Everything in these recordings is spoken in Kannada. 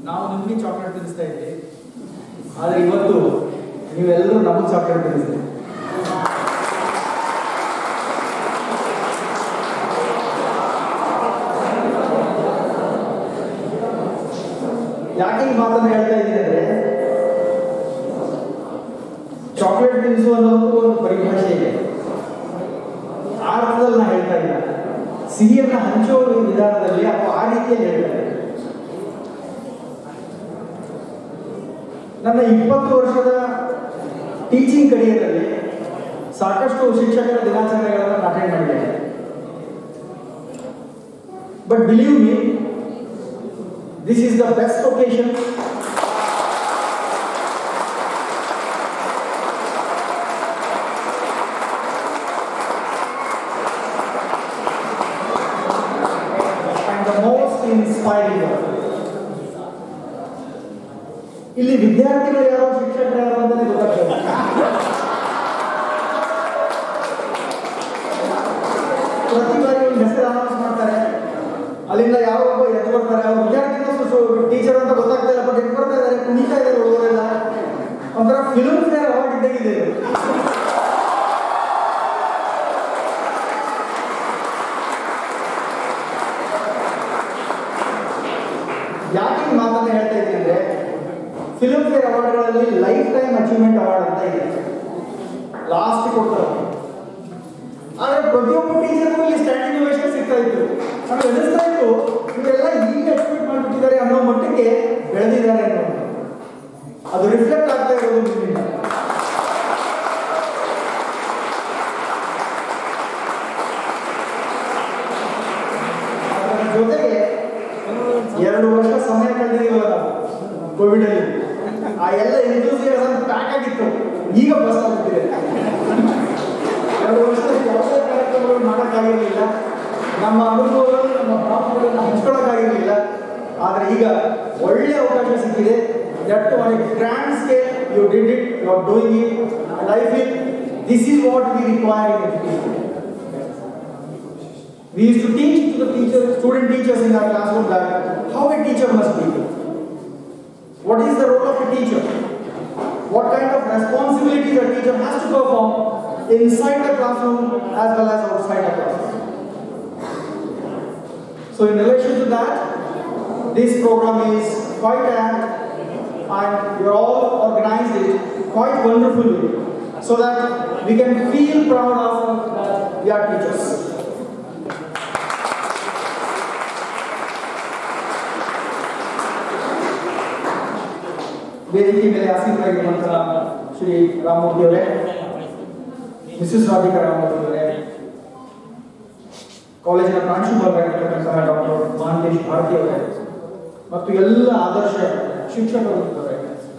ನಾವು ನಿಮಗೆ ಚಾಕ್ಲೇಟ್ ತಿನ್ನಿಸ್ತಾ ಇದ್ವಿ ಆದರೆ ಇವತ್ತು ನೀವೆಲ್ಲರೂ ನಮಗೆ ಚಾಕ್ಲೇಟ್ ತಿನ್ನಿಸ್ತೀವಿ ಯಾಕೆ ಈ ಮಾತನ್ನು ಹೇಳ್ತಾ ಇದ್ದೀನಿ ಅಂದ್ರೆ ಚಾಕ್ಲೇಟ್ ತಿನ್ನಿಸು ಅನ್ನೋದು ಒಂದು ಪರಿಭಾಷೆ ಇದೆ ಆ ಅರ್ಥದಲ್ಲಿ ನಾನು ಹೇಳ್ತಾ ಇಲ್ಲ ಸಿಹಿಯನ್ನ ಹಂಚೋ ವಿಧಾನದಲ್ಲಿ ಅಥವಾ ಆ ರೀತಿಯಲ್ಲಿ ಹೇಳ್ತಾರೆ ನನ್ನ ಇಪ್ಪತ್ತು ವರ್ಷದ ಟೀಚಿಂಗ್ ಕರಿಯರಲ್ಲಿ ಸಾಕಷ್ಟು ಶಿಕ್ಷಕರ ದಿನಾಚರಣೆಗಳನ್ನು ಅಟೆಂಡ್ ಮಾಡಿದ್ದೇನೆ but believe me this is the best occasion and the most inspiring one. ಇಲ್ಲಿ ವಿದ್ಯಾರ್ಥಿಗಳು ಯಾರೋ ಶಿಕ್ಷಕರು ಯಾರೋ ಅಂತ ಗೊತ್ತಾಗ್ತದೆ ಪ್ರತಿ ಬಾರಿ ಒಂದು ಹೆಸರು ಅನೌನ್ಸ್ ಮಾಡ್ತಾರೆ ಅಲ್ಲಿಂದ ಯಾರೋ ಒಬ್ಬ ಎದ್ದು ಬರ್ತಾರೆ ಅವ್ರು ವಿದ್ಯಾರ್ಥಿಗಳು ಟೀಚರ್ ಅಂತ ಗೊತ್ತಾಗ್ತಾ ಇಲ್ಲ ಬಟ್ ಎದ್ದು ಬರ್ತಾ ಇದ್ದಾರೆ ಕುಣಿತಾ ಇದ್ದಾರೆ ಹುಡುಗರೆಲ್ಲ ಒಂಥರ ಫಿಲ್ಮ್ ಫೇರ್ ಅವಾರ್ಡ್ ಇದ್ದಾಗಿದೆ ಇದು. ಯಾಕೆ ಈ ಮಾತನ್ನ ಹೇಳ್ತಾ ಇದ್ದೀನಿ ಅಂದ್ರೆ ಫಿಲ್ಮ್ ಫೇರ್ ಅವಾರ್ಡ್ಗಳಲ್ಲಿ ಲೈಫ್ ಟೈಮ್ ಅಚೀವ್ಮೆಂಟ್ ಅವಾರ್ಡ್ ಅಂತ ಇದೆ ಲಾಸ್ಟ್ ಕೊಡ್ತಾರೆ ಆದ್ರೆ ಪ್ರತಿಯೊಬ್ಬ ಟೀಚರ್ಗೂ ಇಲ್ಲಿ ಸ್ಟ್ಯಾಂಡಿಂಗ್ ಓವೇಷನ್ ಸಿಗ್ತಾ ಇತ್ತು ನಮ್ಗೆ ಅನಿಸ್ತಾ ಇತ್ತು ಇವರೆಲ್ಲ ಈಗ ಅಚೀವ್ಮೆಂಟ್ ಮಾಡ್ಬಿಟ್ಟಿದ್ದಾರೆ ಅನ್ನೋ ಮಟ್ಟಕ್ಕೆ ಬೆಳೆದಿದ್ದಾರೆ ಅನ್ನೋದು ಅದು ರಿಫ್ಲೆಕ್ಟ್ ಆಗ್ತಾ ಇರೋದು ನಿಮ್ಮಿಂದ ಅದರ ಜೊತೆಗೆ ಎರಡು ವರ್ಷ ಸಮಯ ಕಳೆದಿದ್ದೀವಲ್ಲ ನಾವು ಕೋವಿಡ್ ಅಲ್ಲಿ ಆ ಎಲ್ಲ ಎಂಥೂಸಿಯಾಸಮ್ ಪ್ಯಾಕ್ ಆಗಿತ್ತು ಈಗ ಬಸ್ ಆಗುತ್ತಿದೆ ಎರಡು ವರ್ಷದಲ್ಲಿ ಯಾವುದೇ ಕಾರ್ಯಕ್ರಮಗಳು ಮಾಡೋಕ್ಕಾಗಿರಲಿಲ್ಲ ನಮ್ಮ ಅನುಭವಗಳು ನಮ್ಮ ಭಾವನೆಗಳನ್ನು ಹಂಚ್ಕೊಳ್ಳೋಕ್ಕಾಗಿರಲಿಲ್ಲ ಆದರೆ ಈಗ ಒಳ್ಳೆಯ ಅವಕಾಶ ಸಿಕ್ಕಿದೆ that on a grand scale you did it you are doing it and I feel this is what we require in education We used to teach to the teachers, student teachers in our classroom that how a teacher must be. What is the role of a teacher? What kind of responsibilities a teacher has to perform inside the classroom as well as outside the classroom. So in relation to that, this program is quite apt and you all organized it quite wonderfully so that we can feel proud of that we are teachers. ವೇದಿಕೆ ಮೇಲೆ ಆಸೀನರಾಗಿರುವಂತಹ ಶ್ರೀ ರಾಮಮೂರ್ತಿ ಅವರೇ ಮಿಸಸ್ ರಾಧಿಕಾ ರಾಮಮೂರ್ತಿ ಅವರೇ ಕಾಲೇಜಿನ ಪ್ರಾಂಶುಪಾಲರಾಗಿರ್ತಕ್ಕಂತಹ ಡಾಕ್ಟರ್ ಮಹಾಂತೇಶ್ ಭಾರತಿ ಅವರೇ ಮತ್ತು ಎಲ್ಲ ಆದರ್ಶ ಶಿಕ್ಷಕರು ಇದ್ದಾರೆ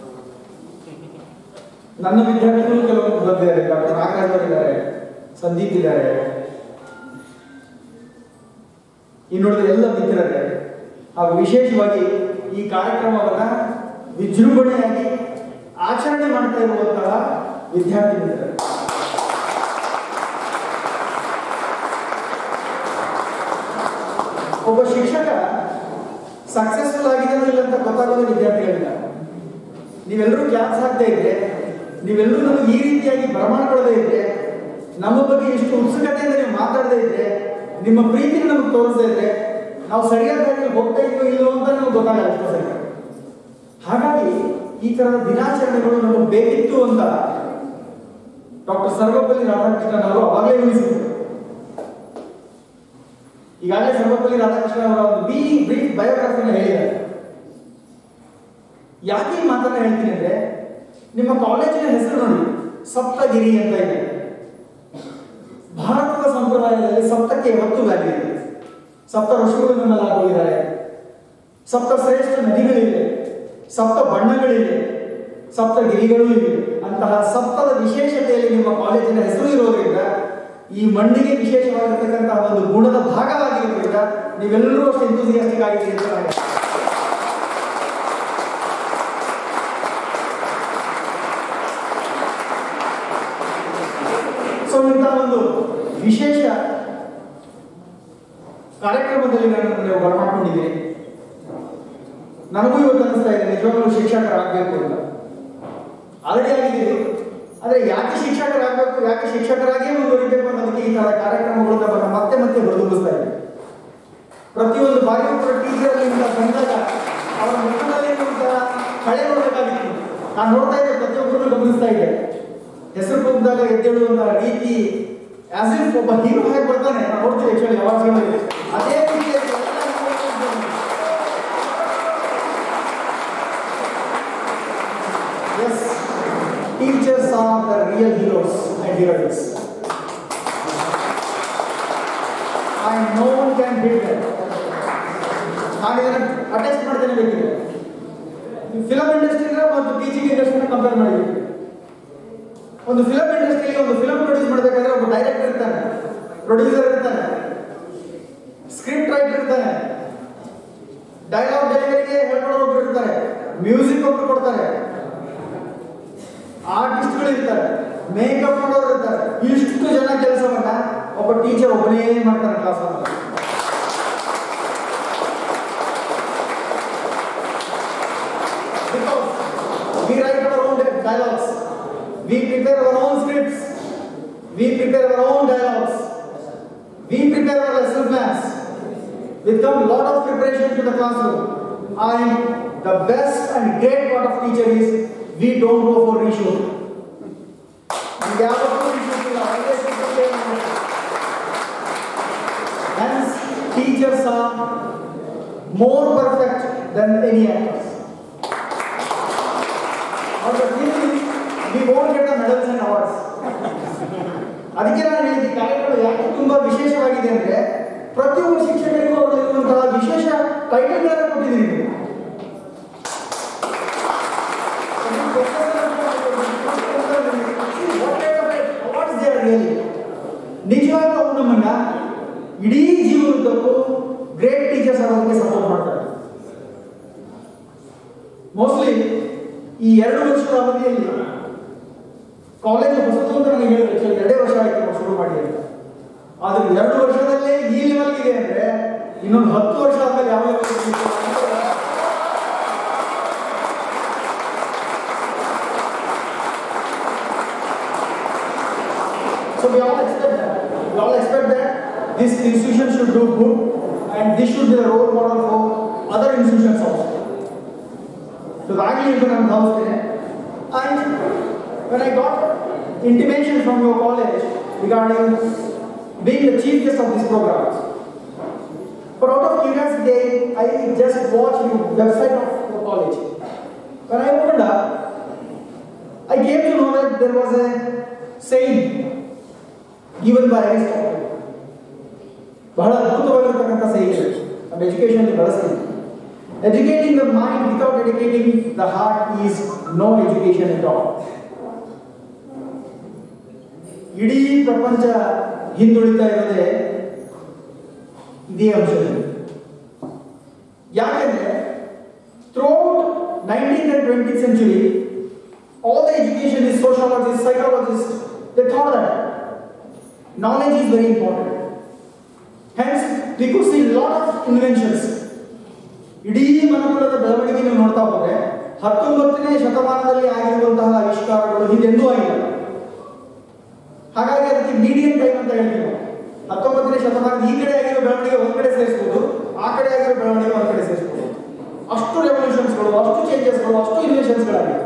ನನ್ನ ವಿದ್ಯಾರ್ಥಿಗಳು ಕೆಲವೊಂದು ಬಂದಿದ್ದಾರೆ ಡಾಕ್ಟರ್ ನಾಗರಾಜ್ ಅವರಿದ್ದಾರೆ ಸಂದೀಪ್ ಇದ್ದಾರೆ ಇನ್ನುಳಿದ ಎಲ್ಲ ಮಿತ್ರರೇ ಹಾಗೂ ವಿಶೇಷವಾಗಿ ಈ ಕಾರ್ಯಕ್ರಮವನ್ನ ವಿಜೃಂಭಣೆಯಾಗಿ ಆಚರಣೆ ಮಾಡ್ತಾ ಇರುವಂತಹ ವಿದ್ಯಾರ್ಥಿ ಮಿತ್ರರು ಒಬ್ಬ ಶಿಕ್ಷಕ ಸಕ್ಸಸ್ಫುಲ್ ಆಗಿದ್ದಾನೋ ಇಲ್ಲ ಅಂತ ಗೊತ್ತಾಗೋದು ವಿದ್ಯಾರ್ಥಿಗಳಿಂದ ನೀವೆಲ್ಲರೂ ಕ್ಲಾಸ್ ಹಾಕ್ತಾ ಇದ್ರೆ ನೀವೆಲ್ಲರೂ ನಮಗೆ ಈ ರೀತಿಯಾಗಿ ಬರಮಾಡ್ಕೊಳ್ಳದೆ ಇದ್ರೆ ನಮ್ಮ ಬಗ್ಗೆ ಇಷ್ಟು ಉತ್ಸುಕತೆಯಿಂದ ನೀವು ಮಾತಾಡದೇ ಇದ್ರೆ ನಿಮ್ಮ ಪ್ರೀತಿ ನಮಗೆ ತೋರಿಸದೇ ಇದ್ರೆ ನಾವು ಸರಿಯಾದ ದಾರಿಯಲ್ಲಿ ಹೋಗ್ತಾ ಇದೀವೋ ಇಲ್ಲೋ ಅಂತ ನಮ್ಗೆ ಗೊತ್ತಾಗಲ್ಲ ಅಷ್ಟೋ ಸರಿ ಹಾಗಾಗಿ ಈ ತರದ ದಿನಾಚರಣೆಗಳು ನಮಗೆ ಬೇಕಿತ್ತು ಅಂತ ಡಾಕ್ಟರ್ ಸರ್ವಪಲ್ಲಿ ರಾಧಾಕೃಷ್ಣನ್ ಅವರು ಅವಾಗಲೇ ಊಹಿಸಿದ್ರು ಈಗಾಗಲೇ ಸರ್ವಪಲ್ಲಿ ರಾಧಾಕೃಷ್ಣ ಅವರ ಒಂದು ಬಿ ಬ್ರೀಫ್ ಬಯೋಗ್ರಫಿನ ಹೇಳಿದ್ದಾರೆ ಯಾಕೆ ಈ ಮಾತನ್ನ ಹೇಳ್ತೀನಿ ಅಂದ್ರೆ ನಿಮ್ಮ ಕಾಲೇಜಿನ ಹೆಸರು ನೋಡಿ ಸಪ್ತಗಿರಿ ಅಂತ ಇದೆ ಭಾರತದ ಸಂಪ್ರದಾಯದಲ್ಲಿ ಸಪ್ತಕ್ಕೆ ಯಾವತ್ತೂ ವ್ಯಾಲ್ಯೂ ಇದೆ ಸಪ್ತ ಋಷಿಗಳು ನಮ್ಮಲ್ಲಿ ಆಗೋಗಿದ್ದಾರೆ ಸಪ್ತ ಶ್ರೇಷ್ಠ ನದಿಗಳಿವೆ ಸಪ್ತ ಬಣ್ಣಗಳಿವೆ ಸಪ್ತ ಗಿರಿಗಳೂ ಇವೆ ಅಂತಹ ಸಪ್ತದ ವಿಶೇಷತೆಯಲ್ಲಿ ನಿಮ್ಮ ಕಾಲೇಜಿನ ಹೆಸರು ಇರೋದ್ರಿಂದ ಈ ಮಣ್ಣಿಗೆ ವಿಶೇಷವಾಗಿರ್ತಕ್ಕಂತಹ ಒಂದು ಗುಣದ ಭಾಗವಾಗಿರೋದ್ರಿಂದ ನೀವೆಲ್ಲರೂ ಅಷ್ಟು ಎಂತೂಸಿಯಾಸ್ಟಿಕ್ ಆಗಿದ್ದೀರಿ ಅಂತ ನಾನು ಹೇಳ್ತೀನಿ. ಸೊ ಇಂಥ ಒಂದು ವಿಶೇಷ ಕಾರ್ಯಕ್ರಮದಲ್ಲಿ ನನ್ನನ್ನು ನೀವು ಬರಮಾಡ್ಕೊಂಡಿದ್ದೀರಿ ನನಗೂ ಇವತ್ತು ಅನಿಸ್ತಾ ಇದೆ ನಿಜವಾಗ್ಲೂ ಶಿಕ್ಷಕರಾಗಬೇಕು ಅಂತ ಆಲ್ರೆಡಿ ಆಗಿದ್ದೀವಿ ಆದರೆ ಯಾಕೆ ಶಿಕ್ಷಕರಾಗಬೇಕು ಯಾಕೆ ಶಿಕ್ಷಕರಾಗಿಯೇ ಮುಂದುವರಿಬೇಕು ಅನ್ನೋದಕ್ಕೆ ಈ ಥರ ಕಾರ್ಯಕ್ರಮಗಳು ನಮ್ಮನ್ನು ಮತ್ತೆ ಮತ್ತೆ ಹೊರದುಂಬಿಸ್ತಾ ಇದೆ ಪ್ರತಿಯೊಂದು ಬಾರಿಯೂ ಕೂಡ ಟೀಚರ್ ಇಂದ ಬಂದಾಗ ಅವರ ಮುಖದಲ್ಲಿ ಒಂಥರ ಕಳೆ ನೋಡಬೇಕಾಗಿತ್ತು ನಾನು ನೋಡ್ತಾ ಇದ್ದೆ ಪ್ರತಿಯೊಬ್ಬರನ್ನು ಗಮನಿಸ್ತಾ ಇದ್ದೆ ಹೆಸರು ಕೂಗಿದಾಗ ಎದ್ದೇಳುವಂತಹ ರೀತಿ ಆಸ್ ಇಫ್ ಒಬ್ಬ ಹೀರೋ ಹೇಗೆ ಬರ್ತಾನೆ ನಾವು ನೋಡ್ತೀವಿ ಆಕ್ಚುಲಿ ಅವಾರ್ಡ್ಸ್ಗಳಲ್ಲಿ ಅದೇ ರೀತಿಯಾಗಿ ಎಲ್ಲ heroes ಬಂದ್ರು. Yes, teachers are the real heroes and heroines. And no one can beat them. ನಾನು ಇದನ್ನು ಅಟೆಸ್ಟ್ ಮಾಡ್ತೇನೆ ಬೇಕಿದೆ ಫಿಲಮ್ ಇಂಡಸ್ಟ್ರಿನ ಮತ್ತು ಟೀಚಿಂಗ್ ಇಂಡಸ್ಟ್ರಿನ ಕಂಪೇರ್ ಮಾಡಿದ್ವಿ ಒಂದು ಫಿಲಮ್ ಇಂಡಸ್ಟ್ರಿಯಲ್ಲಿ ಒಂದು ಫಿಲಮ್ ಪ್ರೊಡ್ಯೂಸ್ ಮಾಡಬೇಕಾದ್ರೆ ಒಬ್ಬ ಡೈರೆಕ್ಟರ್ ಇರ್ತಾನೆ ಪ್ರೊಡ್ಯೂಸರ್ ಇರ್ತಾನೆ ಸ್ಕ್ರಿಪ್ಟ್ ರೈಟರ್ ಇರ್ತಾನೆ ಡೈಲಾಗ್ ಡೆಲಿವರಿಗೆ ಹೇಳ್ಕೊಡೋ ಒಬ್ರು ಇರ್ತಾರೆ ಮ್ಯೂಸಿಕ್ ಒಬ್ರು ಕೊಡ್ತಾರೆ ಆರ್ಟಿಸ್ಟ್ಗಳು ಇರ್ತಾರೆ ಮೇಕಪ್ ಮಾಡೋರು ಇರ್ತಾರೆ ಇಷ್ಟು ಜನ ಕೆಲಸವನ್ನ ಒಬ್ಬ ಟೀಚರ್ ಒಬ್ಬನೇ ಮಾಡ್ತಾನೆ ಕ್ಲಾಸ್ ಅಂತ Because we write our own dialogues, we prepare our own scripts, we prepare our own dialogues, we prepare our lesson plans. With a lot of preparation to the classroom. And the best and great part of teacher is we don't go for reshoot. We have a good reshoot ಇಲ್ಲ, always prepare ಮಾಡ್ಬೇಕು. Hence, teachers are more perfect than any actors. On the theory, we won't get the medals and awards. ಅದಕ್ಕೆ ನಾನು ಹೇಳಿದ ಈ ಕಾರ್ಯಕ್ರಮ ಯಾಕೆ ತುಂಬಾ ವಿಶೇಷವಾಗಿದೆ ಅಂದ್ರೆ ಪ್ರತಿಯೊಬ್ಬ ಶಿಕ್ಷಕರಿಗೂ ಅವರಲ್ಲಿರುವಂತಹ ವಿಶೇಷ ಟೈಟಲ್ಗಳನ್ನು ಕೊಟ್ಟಿದ್ದೀನಿ ನೀವು. What kind of awards they are really? ನಿಜವಾಗ್ಲೂ ಅವ್ರು ನಮ್ಮನ್ನ ಇಡೀ ಜೀವನದಕ್ಕೂ ಗ್ರೇಟ್ ಟೀಚರ್ಸ್ ಆಗೋದಕ್ಕೆ ಸಪೋರ್ಟ್ ಮಾಡ್ತಾರೆ ಮೋಸ್ಟ್ಲಿ ಈ ಎರಡು ವರ್ಷದ ಅವಧಿಯಲ್ಲಿ ಕಾಲೇಜ್ ಹೊಸದು ಅಂತ ನನಗೆ ಹೇಳಿದ್ರು actually ಎರಡೇ ವರ್ಷ ಆಯ್ತು ನಾವು ಶುರು ಮಾಡಿ ಅಂತ ಆದ್ರೆ ಎರಡು ವರ್ಷದಲ್ಲೇ ಈ ಲೆವೆಲ್ ಇದೆ ಅಂದ್ರೆ ಇನ್ನೊಂದು ಹತ್ತು ವರ್ಷ ಆದ್ಮೇಲೆ ಯಾವ level ಗೆ ಇರ್ತೀವಿ ಅಂತ So we all expect that. We all expect that this institution should do good and this should be a role model for other institutions also. So ಅದಾಗಲಿ ಅಂತ ನಾನು ಭಾವಿಸ್ತೇನೆ And when I got intimation from your college regarding being the chief guest of this program, for out of curiosity, I just watched the website of your college. When I opened up, I came to know that there was a saying given by Aristotle. ಬಹಳ ಅದ್ಭುತವಾಗಿರ್ತಕ್ಕಂಥ ಸೈನ್ಯ ನಮ್ಮ ಎಜುಕೇಶನ್ ಬಳಸ್ತೀವಿ educating the mind without educating the heart is no education at all ಇಡೀ ಪ್ರಪಂಚ ಹಿಂದುಳಿತಾ ಇರೋದೇ ಇದೇ ಅಂಶದಲ್ಲಿ ಯಾಕೆಂದ್ರೆ throughout nineteen and twenty century all the education is sociologists, psychologists, they thought that knowledge is very important. Hence, we could see lot of inventions. ಇಡೀ ಮನುಕುಲದ ಬೆಳವಣಿಗೆ ನೀವು ನೋಡ್ತಾ ಹೋದ್ರೆ ಹತ್ತೊಂಬತ್ತನೇ ಶತಮಾನದಲ್ಲಿ ಆಗಿರುವಂತಹ ಆವಿಷ್ಕಾರಗಳು ಹಿಂದೆಂದೂ ಆಗಿಲ್ಲ ಹಾಗಾಗಿ ಅದಕ್ಕೆ ಮೀಡಿಯಂ ಟೈಮ್ ಅಂತ ಹೇಳ್ತೀವಿ ನಾವು. ಹತ್ತೊಂಬತ್ತನೇ ಶತಮಾನದ ಈ ಕಡೆ ಆಗಿರೋ ಬೆಳವಣಿಗೆ ಒಂದ್ ಕಡೆ ಸೇರಿಸ್ಬೋದು ಆ ಕಡೆ ಆಗಿರೋ ಬೆಳವಣಿಗೆ ಒಂದ್ ಕಡೆ ಸೇರಿಸ್ಬೋದು ಅಷ್ಟು ರೆವಲ್ಯೂಷನ್ಸ್ಗಳು ಅಷ್ಟು ಚೇಂಜಸ್ಗಳು ಅಷ್ಟು ಇನ್ವೆನ್ಷನ್ಸ್ಗಳಾಗಿವೆ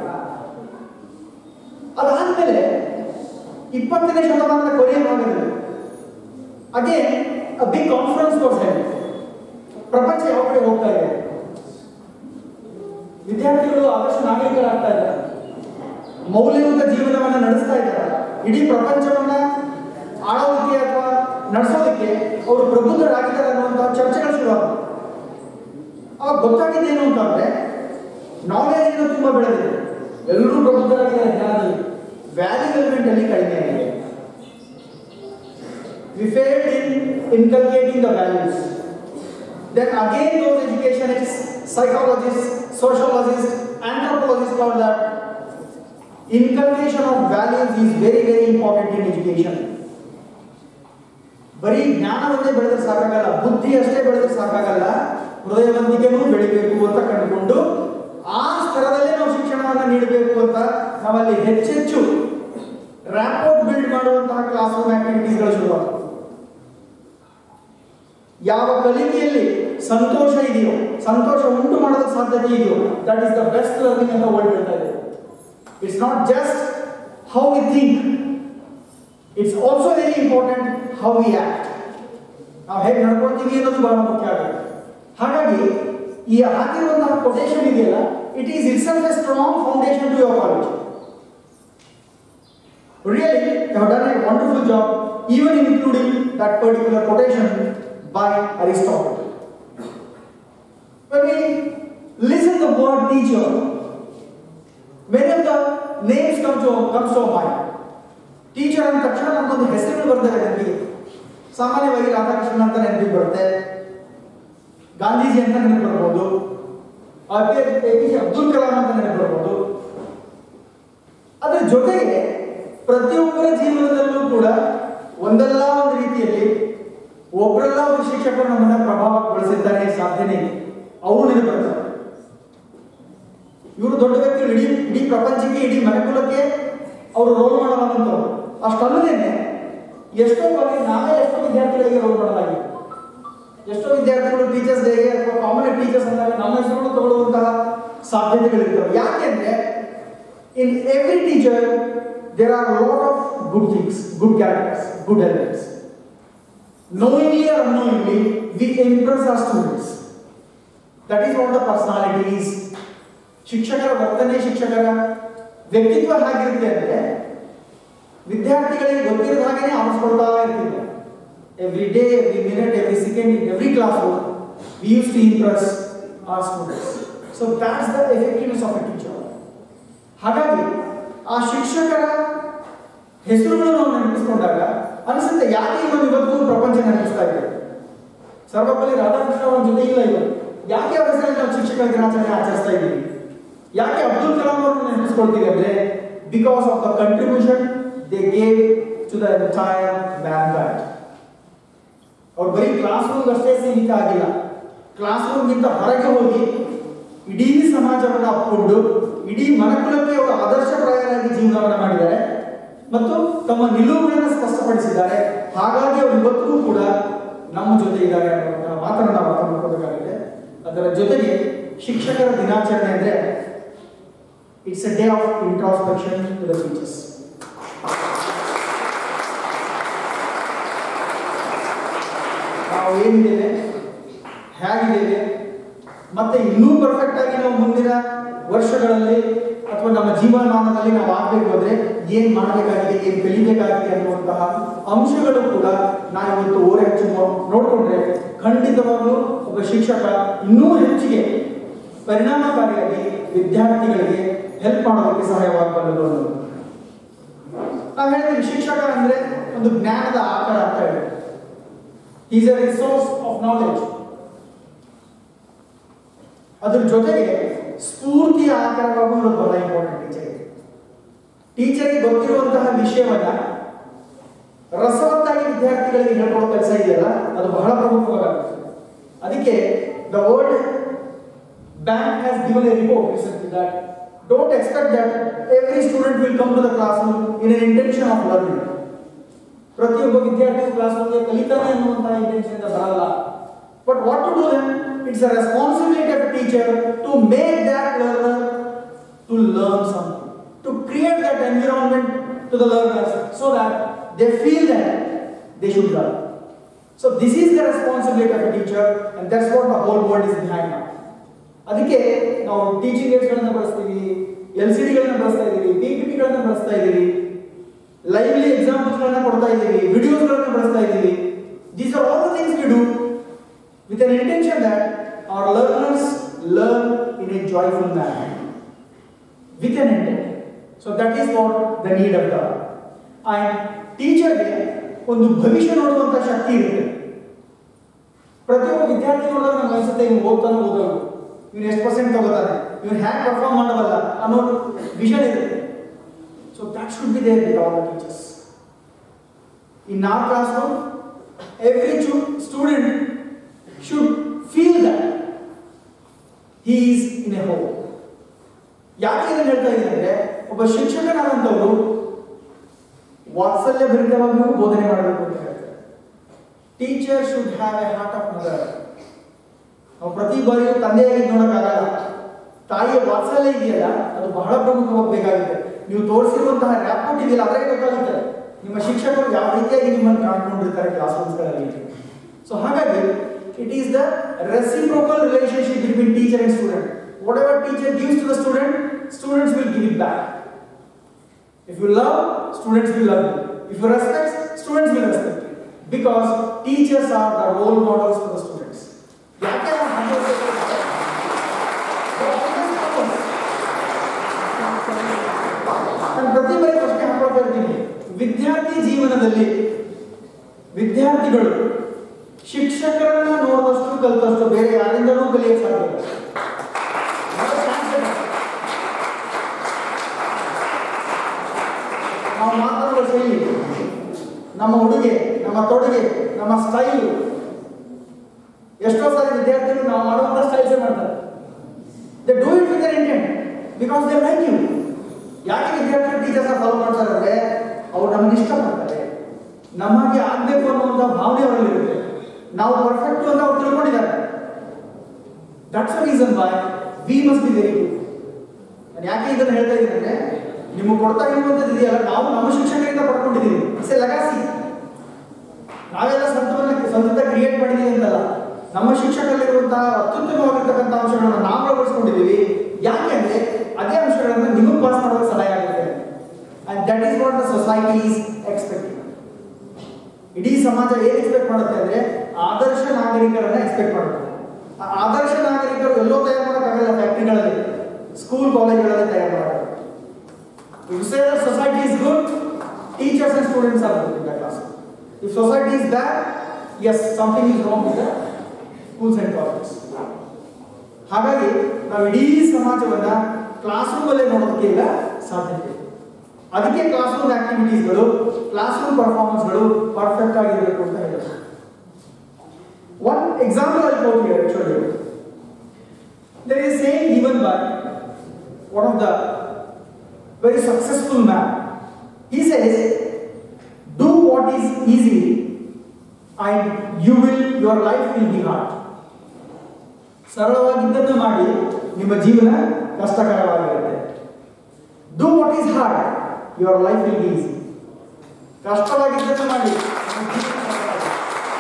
ಅದಾದ್ಮೇಲೆ ಇಪ್ಪತ್ತನೇ ಶತಮಾನದ ಕೊನೆಯ ಭಾಗದಲ್ಲಿ ಅದೇ ಬಿಗ್ ಕಾನ್ಫರೆನ್ಸ್ ಕೋರ್ಸ್ ಹೇಳಿ ಪ್ರಪಂಚ ಯಾವ ಕಡೆ ಹೋಗ್ತಾ ಇದೆ ವಿದ್ಯಾರ್ಥಿಗಳು ಆದಷ್ಟು ನಾಗರಿಕರಾಗ್ತಾ ಇದ್ದಾರೆ ಮೌಲ್ಯಯುತ ಜೀವನವನ್ನ ನಡೆಸ್ತಾ ಇದ್ದಾರೆ ಇಡೀ ಪ್ರಪಂಚವನ್ನ ಆಳೋದಕ್ಕೆ ಅಥವಾ ನಡೆಸೋದಕ್ಕೆ ಅವರು ಪ್ರಬುದ್ಧರಾಗಿದ್ದಾರೆ ಅನ್ನುವಂತಹ ಚರ್ಚೆಗಳು ಶುರುವಾಗುತ್ತೆ ಅವಾಗ ಗೊತ್ತಾಗಿದ್ದೇನು ಅಂತಂದ್ರೆ ನಾಲೆಜ್ ಇನ್ನೂ ತುಂಬಾ ಬೆಳೆದಿದೆ ಎಲ್ಲರೂ ಪ್ರಬುದ್ಧರಾಗಿದ್ದಾರೆ ಜ್ಞಾನದಲ್ಲಿ ವ್ಯಾಲ್ಯೂ ಎಲಿಮೆಂಟ್ ಅಲ್ಲಿ ಕಡಿಮೆ ಆಗಿದೆ we failed in inculcating the values. Then again those educationists, psychologists, sociologists, anthropologists thought that inculcation of values is very very important in education. ಬರೀ ಜ್ಞಾನವನ್ನೇ ಬೆಳೆದ್ರೆ ಸಾಕಾಗಲ್ಲ ಬುದ್ಧಿ ಅಷ್ಟೇ ಬೆಳೆದ್ರೆ ಸಾಕಾಗಲ್ಲ ಹೃದಯವಂತಿಕೆನೂ ಬೆಳಿಬೇಕು ಅಂತ ಕಂಡುಕೊಂಡು ಕಲಿಕೆಯಲ್ಲಿ ಸಂತೋಷ ಇದೆಯೋ ಸಂತೋಷ ಉಂಟು ಮಾಡೋದಕ್ಕೆ ಸಾಧ್ಯತೆ ಇದೆಯೋ that is the best learning ಅಂತ ವರ್ಡ್ ಹೇಳ್ತಾ ಇದೆ it's not just how we think it's also very important how we act ನಾವು ಹೇಗೆ ನಡ್ಕೊಳ್ತೀವಿ ಅನ್ನೋದು ಬಹಳ ಮುಖ್ಯ ಆಗುತ್ತೆ ಹಾಗಾಗಿ ಈ ಹಾಕಿರುವಂತಹ ಕೊಟೇಶನ್ ಇದೆಯಲ್ಲ it is it's a strong foundation to your college Really, you have done a wonderful job, even including that particular quotation by Aristotle. When we listen the word teacher, many of the names come to comes to our mind. Teacher ಅಂದ ತಕ್ಷಣ ನಮ್ಗೊಂದು ಹೆಸರುಗಳು ಬರ್ತದೆ ನೆನಪಿಗೆ ಸಾಮಾನ್ಯವಾಗಿ ರಾಧಾಕೃಷ್ಣನ್ ಅಂತ ನೆನಪಿಗೆ ಬರುತ್ತೆ ಗಾಂಧೀಜಿ ಅಂತ ನೆನಪು ಬರ್ಬೋದು A P J Abdul Kalam ಅಂತ ನೆನಪು ಬರ್ಬೋದು ಅದರ ಜೊತೆಗೆ ಪ್ರತಿಯೊಬ್ಬರ ಜೀವನದಲ್ಲೂ ಕೂಡ ಒಂದಲ್ಲ ಒಂದು ರೀತಿಯಲ್ಲಿ ಒಬ್ಬರಲ್ಲ ಒಬ್ಬರು ಶಿಕ್ಷಕರು ನಮ್ಮನ್ನ ಪ್ರಭಾವಗೊಳಿಸಿದ್ದಾರೆ ಸಾಧ್ಯನೇ ಇದೆ ಅವರು ನೆನಪಿರ್ತಾರೆ ಇವರು ದೊಡ್ಡ ವ್ಯಕ್ತಿಗಳು ಇಡೀ ಇಡೀ ಪ್ರಪಂಚಕ್ಕೆ ಇಡೀ ಮನೆಕುಲಕ್ಕೆ ಅವರು ರೋಲ್ ಮಾಡಲ್ ಅನ್ನೋಂಥವ್ರು ಅಷ್ಟಲ್ಲದೇನೆ ಎಷ್ಟೋ ಬಾರಿ ನಾವೇ ಎಷ್ಟೋ ವಿದ್ಯಾರ್ಥಿಗಳಿಗೆ ರೋಲ್ ಮಾಡಲಾಗಿದೆ ಎಷ್ಟೋ ವಿದ್ಯಾರ್ಥಿಗಳು ಟೀಚರ್ಸ್ ಡೇಗೆ ಅಥವಾ ಕಾಮನ್ ಟೀಚರ್ಸ್ ಅಂದಾಗ ನಮ್ಮ ಹೆಸರುಗಳು ತಗೊಳ್ಳುವಂತಹ ಸಾಧ್ಯತೆಗಳಿರ್ತವೆ ಯಾಕೆಂದ್ರೆ in every teacher there are lot of good things good characters good elements knowingly or unknowingly we impress our students that is what the personality is ಶಿಕ್ಷಕರ ವರ್ತನೆ ಶಿಕ್ಷಕರ ವ್ಯಕ್ತಿತ್ವ ಹೇಗಿರುತ್ತೆ ಅಂದ್ರೆ ವಿದ್ಯಾರ್ಥಿಗಳಿಗೆ ಗೊತ್ತಿರೋದ ಹಾಗೆಯೇ ಆರಿಸ್ಕೊಳ್ತಾ ಇರ್ತಿಲ್ಲ every day every minute every second in every classroom we use to impress our students so that's the effectiveness of a teacher ಹಾಗಾಗಿ ಆ ಶಿಕ್ಷಕರ ಹೆಸರುಗಳು ನಾವು ನೆನಪಿಸ್ಕೊಂಡಾಗ ಅನಿಸುತ್ತೆ ಯಾಕೆ ಇವನು ಇವತ್ತು ಪ್ರಪಂಚ ನೆನಪಿಸ್ತಾ ಇದೆ ಸರ್ವಪಲ್ಲಿ ರಾಧಾಕೃಷ್ಣ ಅವರ ಜೊತೆ ಇಲ್ಲ ಇವತ್ತು ಯಾಕೆ ಅವರ ಹೆಸರಲ್ಲಿ ನಾವು ಶಿಕ್ಷಕರ ದಿನಾಚರಣೆ ಆಚರಿಸ್ತಾ ಇದ್ದೀವಿ ಯಾಕೆ ಅಬ್ದುಲ್ ಕಲಾಂ ಅವರನ್ನು ನೆನಪಿಸ್ಕೊಳ್ತೀವಿ ಅಂದ್ರೆ because of the contribution they gave to the entire mankind ಅವ್ರು ಬರೀ ಕ್ಲಾಸ್ ರೂಮ್ ಅಷ್ಟೇ ಸೀಮಿತ ಆಗಿಲ್ಲ ಕ್ಲಾಸ್ ರೂಮ್ಗಿಂತ ಹೊರಗೆ ಹೋಗಿ ಇಡೀ ಸಮಾಜವನ್ನು ಅಪ್ಪಿಕೊಂಡು ಇಡೀ ಮನಕುಲಕ್ಕೆ ಅವರು ಆದರ್ಶಪ್ರಾಯರಾಗಿ ಜೀವನವನ್ನು ಮಾಡಿದ್ದಾರೆ ಮತ್ತು ತಮ್ಮ ನಿಲುವುಗಳನ್ನು ಸ್ಪಷ್ಟಪಡಿಸಿದ್ದಾರೆ ಹಾಗಾಗಿ ಅವರು ಇವತ್ತಿಗೂ ಕೂಡ ನಮ್ಮ ಜೊತೆ ಇದ್ದಾರೆ ಅನ್ನುವಂತಹ ಮಾತನ್ನು ನಾವು ಅರ್ಥ ಮಾಡ್ಕೋಬೇಕಾಗಿದೆ ಅದರ ಜೊತೆಗೆ ಶಿಕ್ಷಕರ ದಿನಾಚರಣೆ ಅಂದ್ರೆ it's a day of introspection to the teachers ನಾವು ಏನಿದ್ದೇವೆ ಹೇಗಿದ್ದೇವೆ ಮತ್ತೆ ಇನ್ನೂ ಪರ್ಫೆಕ್ಟ್ ಆಗಿ ನಾವು ಮುಂದಿನ ವರ್ಷಗಳಲ್ಲಿ ಅಥವಾ ನಮ್ಮ ಜೀವನಮಾನದಲ್ಲಿ ನಾವು ಆಗ್ಬೇಕು ಅಂದ್ರೆ ಏನ್ ಮಾಡಬೇಕಾಗಿದೆ ಏನ್ ಕಲಿಬೇಕಾಗಿದೆ ಅನ್ನುವಂತಹ ಅಂಶಗಳು ಕೂಡ ನಾವು ಇವತ್ತು ಓರೆ ಹಚ್ಚಿ ನೋ- ನೋಡ್ಕೊಂಡ್ರೆ ಖಂಡಿತವಾಗ್ಲೂ ಒಬ್ಬ ಶಿಕ್ಷಕ ಇನ್ನೂ ಹೆಚ್ಚಿಗೆ ಪರಿಣಾಮಕಾರಿಯಾಗಿ ವಿದ್ಯಾರ್ಥಿಗಳಿಗೆ ಹೆಲ್ಪ್ ಮಾಡೋದಕ್ಕೆ ಸಹಾಯವಾಗಬಲ್ಲದು ಅನ್ನೋದು ನಾವು ಹೇಳ್ತೀವಿ ಶಿಕ್ಷಕ ಅಂದ್ರೆ ಒಂದು ಜ್ಞಾನದ ಆಕರ ಅಂತ ಹೇಳಿ is a resource of knowledge ಅದ್ರ ಜೊತೆಗೆ ಸ್ಫೂರ್ತಿಯ ಆಕಾರವಾಗೂ ಇರೋದು ಬಹಳ ಇಂಪಾರ್ಟೆಂಟ್ ಟೀಚರ್ಗೆ ಟೀಚರ್ಗೆ ಗೊತ್ತಿರುವಂತಹ ವಿಷಯವನ್ನ ರಸವತ್ತಾಗಿ ವಿದ್ಯಾರ್ಥಿಗಳಿಗೆ ಹೇಳ್ಕೊಡೋ ಕೆಲಸ ಇದೆಯಲ್ಲ ಅದು ಬಹಳ ಪ್ರಮುಖವಾಗುತ್ತೆ ಅದಕ್ಕೆ the World Bank has given a report recently that don't expect that every student will come to the classroom in an intention of learning ಪ್ರತಿಯೊಬ್ಬ ವಿದ್ಯಾರ್ಥಿ ಕ್ಲಾಸ್ ರೂಮ್ಗೆ ಕಲಿತಾನೆ ಅನ್ನುವಂತಹ ಇಂಟೆನ್ಷನ್ ಇಂದ ಬರಲ್ಲ but what to do then it's a responsibility of teacher to make that learner to learn something to create that environment to the learners so that they feel that they should learn so this is the responsibility of a teacher and that's what the whole world is behind ನಾವು ಅದಕ್ಕೆ ನಾವು ಟೀಚಿಂಗ್ ಏಡ್ಸ್ಗಳನ್ನ ಬಳಸ್ತೀವಿ ಎಲ್ ಸಿ ಡಿಗಳನ್ನ ಬಳಸ್ತಾ ಇದ್ದೀವಿ ಪಿ ಪಿ ಟಿಗಳನ್ನ ಬಳಸ್ತಾ ಇದ್ದೀವಿ ಲೈವ್ಲಿ ಎಕ್ಸಾಂಪಲ್ಸ್ಗಳನ್ನ ಕೊಡ್ತಾ ಇದ್ದೀವಿ ವಿಡಿಯೋಸ್ಗಳನ್ನ ಬಳಸ್ತಾ ಇದ್ದೀವಿ these are all the things we do with an intention that our learners learn in a joyful manner with an intent so that is what the need of the and ಟೀಚರ್ಗೆ ಒಂದು ಭವಿಷ್ಯ ನೋಡುವಂತ ಶಕ್ತಿ ಇರುತ್ತೆ ಪ್ರತಿಯೊಬ್ಬ ವಿದ್ಯಾರ್ಥಿ ನೋಡಿದಾಗ ನಮ್ಗೆ ಅನ್ಸುತ್ತೆ ಇವ್ನು ಓದ್ತಾನೆ ಓದೋದು ಇವ್ನು ಎಷ್ಟು ಪರ್ಸೆಂಟ್ ತಗೋತಾನೆ ಇವ್ನು ಹ್ಯಾಕ್ ಪರ್ಫಾರ್ಮ್ ಮಾಡಬಲ್ಲ ಅನ್ನೋ ವಿಷನ್ ಇರುತ್ತೆ so that should be there with all the teachers in our classroom every student should feel that he is in a home ಯಾಕೆ ಇದನ್ನು ಹೇಳ್ತಾ ಇದ್ದೀನಿ ಅಂದ್ರೆ ಒಬ್ಬ ಶಿಕ್ಷಕನಾದಂಥವರು ವಾತ್ಸಲ್ಯ ಭರಿತವಾಗಿಯೂ ಬೋಧನೆ ಮಾಡಬೇಕು ಅಂತ ಹೇಳ್ತಾರೆ teacher should have a heart of mother ನಾವು ಪ್ರತಿ ಬಾರಿಯೂ ತಂದೆಯಾಗಿ ನೋಡೋಕ್ಕಾಗಲ್ಲ ತಾಯಿಯ ವಾತ್ಸಲ್ಯ ಇದೆಯಲ್ಲ ಅದು ಬಹಳ ಪ್ರಮುಖವಾಗಬೇಕಾಗುತ್ತೆ ನೀವು ತೋರಿಸಿರುವಂತಹ ರ್ಯಾಪೋರ್ಟ್ ಇದೆಯಲ್ಲ ಅದರೇ ಗೊತ್ತಾಗುತ್ತೆ ನಿಮ್ಮ ಶಿಕ್ಷಕರು ಯಾವ ರೀತಿಯಾಗಿ ನಿಮ್ಮನ್ನು ಕಾಣ್ಕೊಂಡಿರ್ತಾರೆ ಕ್ಲಾಸ್ ರೂಮ್ಸ್ಗಳಲ್ಲಿ ಸೊ ಹಾಗಾಗಿ it is the reciprocal relationship between teacher and student whatever teacher gives to the student students will give it back If you love, students will love you. If you respect, students will respect you. Because teachers are the role models for the students. ಯಾಕೆ ನಾನು ಹಾಗೆ ಹೇಳ್ತಿದ್ದೀನಿ? They always follow. ನಾನು ಪ್ರತಿ ಬಾರಿ ಪ್ರಶ್ನೆ ಹಾಕೊಳ್ತಾ ಇರ್ತೀನಿ ವಿದ್ಯಾರ್ಥಿ ಜೀವನದಲ್ಲಿ ವಿದ್ಯಾರ್ಥಿಗಳು ಶಿಕ್ಷಕರನ್ನ ನೋಡಿದಷ್ಟು ಕಲಿತಷ್ಟು ಬೇರೆ ಯಾರಿಂದಲೂ ಕಲಿಯಕ್ಕೆ ಸಾಧ್ಯ ಇಲ್ಲ. ಅದು ಸಾಧ್ಯ ಇಲ್ಲ. ನಾವು ಮಾತಾಡುವ ಶೈಲಿ ನಮ್ಮ ಉಡುಗೆ ನಮ್ಮ ತೊಡುಗೆ ನಮ್ಮ ಸ್ಟೈಲು ಎಷ್ಟೋ ಸಾರಿ ವಿದ್ಯಾರ್ಥಿಗಳು ನಾವು ಮಾಡುವಂಥ ಸ್ಟೈಲ್ಸೇ ಮಾಡ್ತಾರೆ they do it with intent because they like you ಯಾಕೆ ವಿದ್ಯಾರ್ಥಿಗಳು ಟೀಚರ್ಸ್ನ ಫಾಲೋ ಮಾಡ್ತಾರೆ ಅಂದರೆ ಅವ್ರು ನಮ್ಮನ್ನು ಇಷ್ಟಪಡ್ತಾರೆ ನಮಗೆ ಆಗಬೇಕು ಅನ್ನುವಂಥ ಭಾವನೆ ಅವರಲ್ಲಿರುತ್ತೆ ನಾವು ಪರ್ಫೆಕ್ಟ್ ಅಂತ ಅವ್ರು ತಿಳ್ಕೊಂಡಿದ್ದಾರೆ that's a reason why we must be very good ನಾನು ಯಾಕೆ ಇದನ್ನು ಹೇಳ್ತಾ ಇದ್ದೀನಿ ಅಂದ್ರೆ ನಿಮಗೆ ಕೊಡ್ತಾ ಇರುವಂಥದ್ದು ಇದೆಯಲ್ಲ ನಾವು ನಮ್ಮ ಶಿಕ್ಷಕರಿಂದ ಪಡ್ಕೊಂಡಿದ್ದೀವಿ ಇಟ್ಸ್ ಎ ಲಗಾಸಿ ನಾವೆಲ್ಲ ಸ್ವಂತವನ್ನ ಸ್ವಂತ ಕ್ರಿಯೇಟ್ ಮಾಡಿದ್ದೀವಿ ಅಂತಲ್ಲ ನಮ್ಮ ಶಿಕ್ಷಕರಲ್ಲಿರುವಂತಹ ಅತ್ಯುತ್ತಮವಾಗಿರ್ತಕ್ಕಂಥ ಅಂಶಗಳನ್ನು ನಾವು ಅಳವಡಿಸ್ಕೊಂಡಿದ್ದೀವಿ ಯಾಕೆಂದ್ರೆ ಅದೇ ಅಂಶಗಳನ್ನು ನಿಮಗೆ ಪಾಸ್ ಮಾಡೋಕೆ ಸಹಾಯ ಆಗುತ್ತೆ and that is what the society is expecting ಇಡೀ ಸಮಾಜ ಏನ್ ಎಕ್ಸ್ಪೆಕ್ಟ್ ಮಾಡುತ್ತೆ ಅಂದ್ರೆ ಆದರ್ಶ ನಾಗರಿಕರನ್ನ ಎಕ್ಸ್ಪೆಕ್ಟ್ ಮಾಡುತ್ತೆ ಆ ಆದರ್ಶ ನಾಗರಿಕರು ಎಲ್ಲೋ ತಯಾರು ಮಾಡೋಕ್ಕಾಗಲ್ಲ ಫ್ಯಾಕ್ಟ್ರಿಗಳಲ್ಲಿ ಸ್ಕೂಲ್ ಕಾಲೇಜ್ಗಳಲ್ಲಿ ತಯಾರು ಮಾಡೋದು If you say that society is good, teachers and students are good in the class. If society is bad, yes, something is wrong with the schools and colleges. ಹಾಗಾಗಿ ನಾವು ಇಡೀ ಸಮಾಜವನ್ನ ಕ್ಲಾಸ್ ರೂಮಲ್ಲೇ ನೋಡೋದಕ್ಕೆ ಈಗ ಸಾಧ್ಯತೆ ಇದೆ. ಅದಕ್ಕೆ ಕ್ಲಾಸ್ ರೂಮ್ ಆಕ್ಟಿವಿಟೀಸ್ಗಳು ಕ್ಲಾಸ್ ರೂಮ್ ಪರ್ಫಾರ್ಮೆನ್ಸ್ಗಳು ಪರ್ಫೆಕ್ಟ್ ಆಗಿರಬೇಕು ಅಂತ ಹೇಳೋದು ಒನ್ ಎಕ್ಸಾಂಪಲ್ ಅಲ್ಲಿ ಹೋಗಿ actually there is a saying given by one of the very successful man. He says, do what is easy and you will, your life will be hard. ಸರಳವಾಗಿದ್ದನ್ನು ಮಾಡಿ ನಿಮ್ಮ ಜೀವನ ಕಷ್ಟಕರವಾಗಿರುತ್ತೆ do what is hard your life will be easy ಕಷ್ಟವಾಗಿದ್ದನ್ನು ಮಾಡಿ ನಿಮ್ಮ ಜೀವನ ಸರಳವಾಗುತ್ತೆ.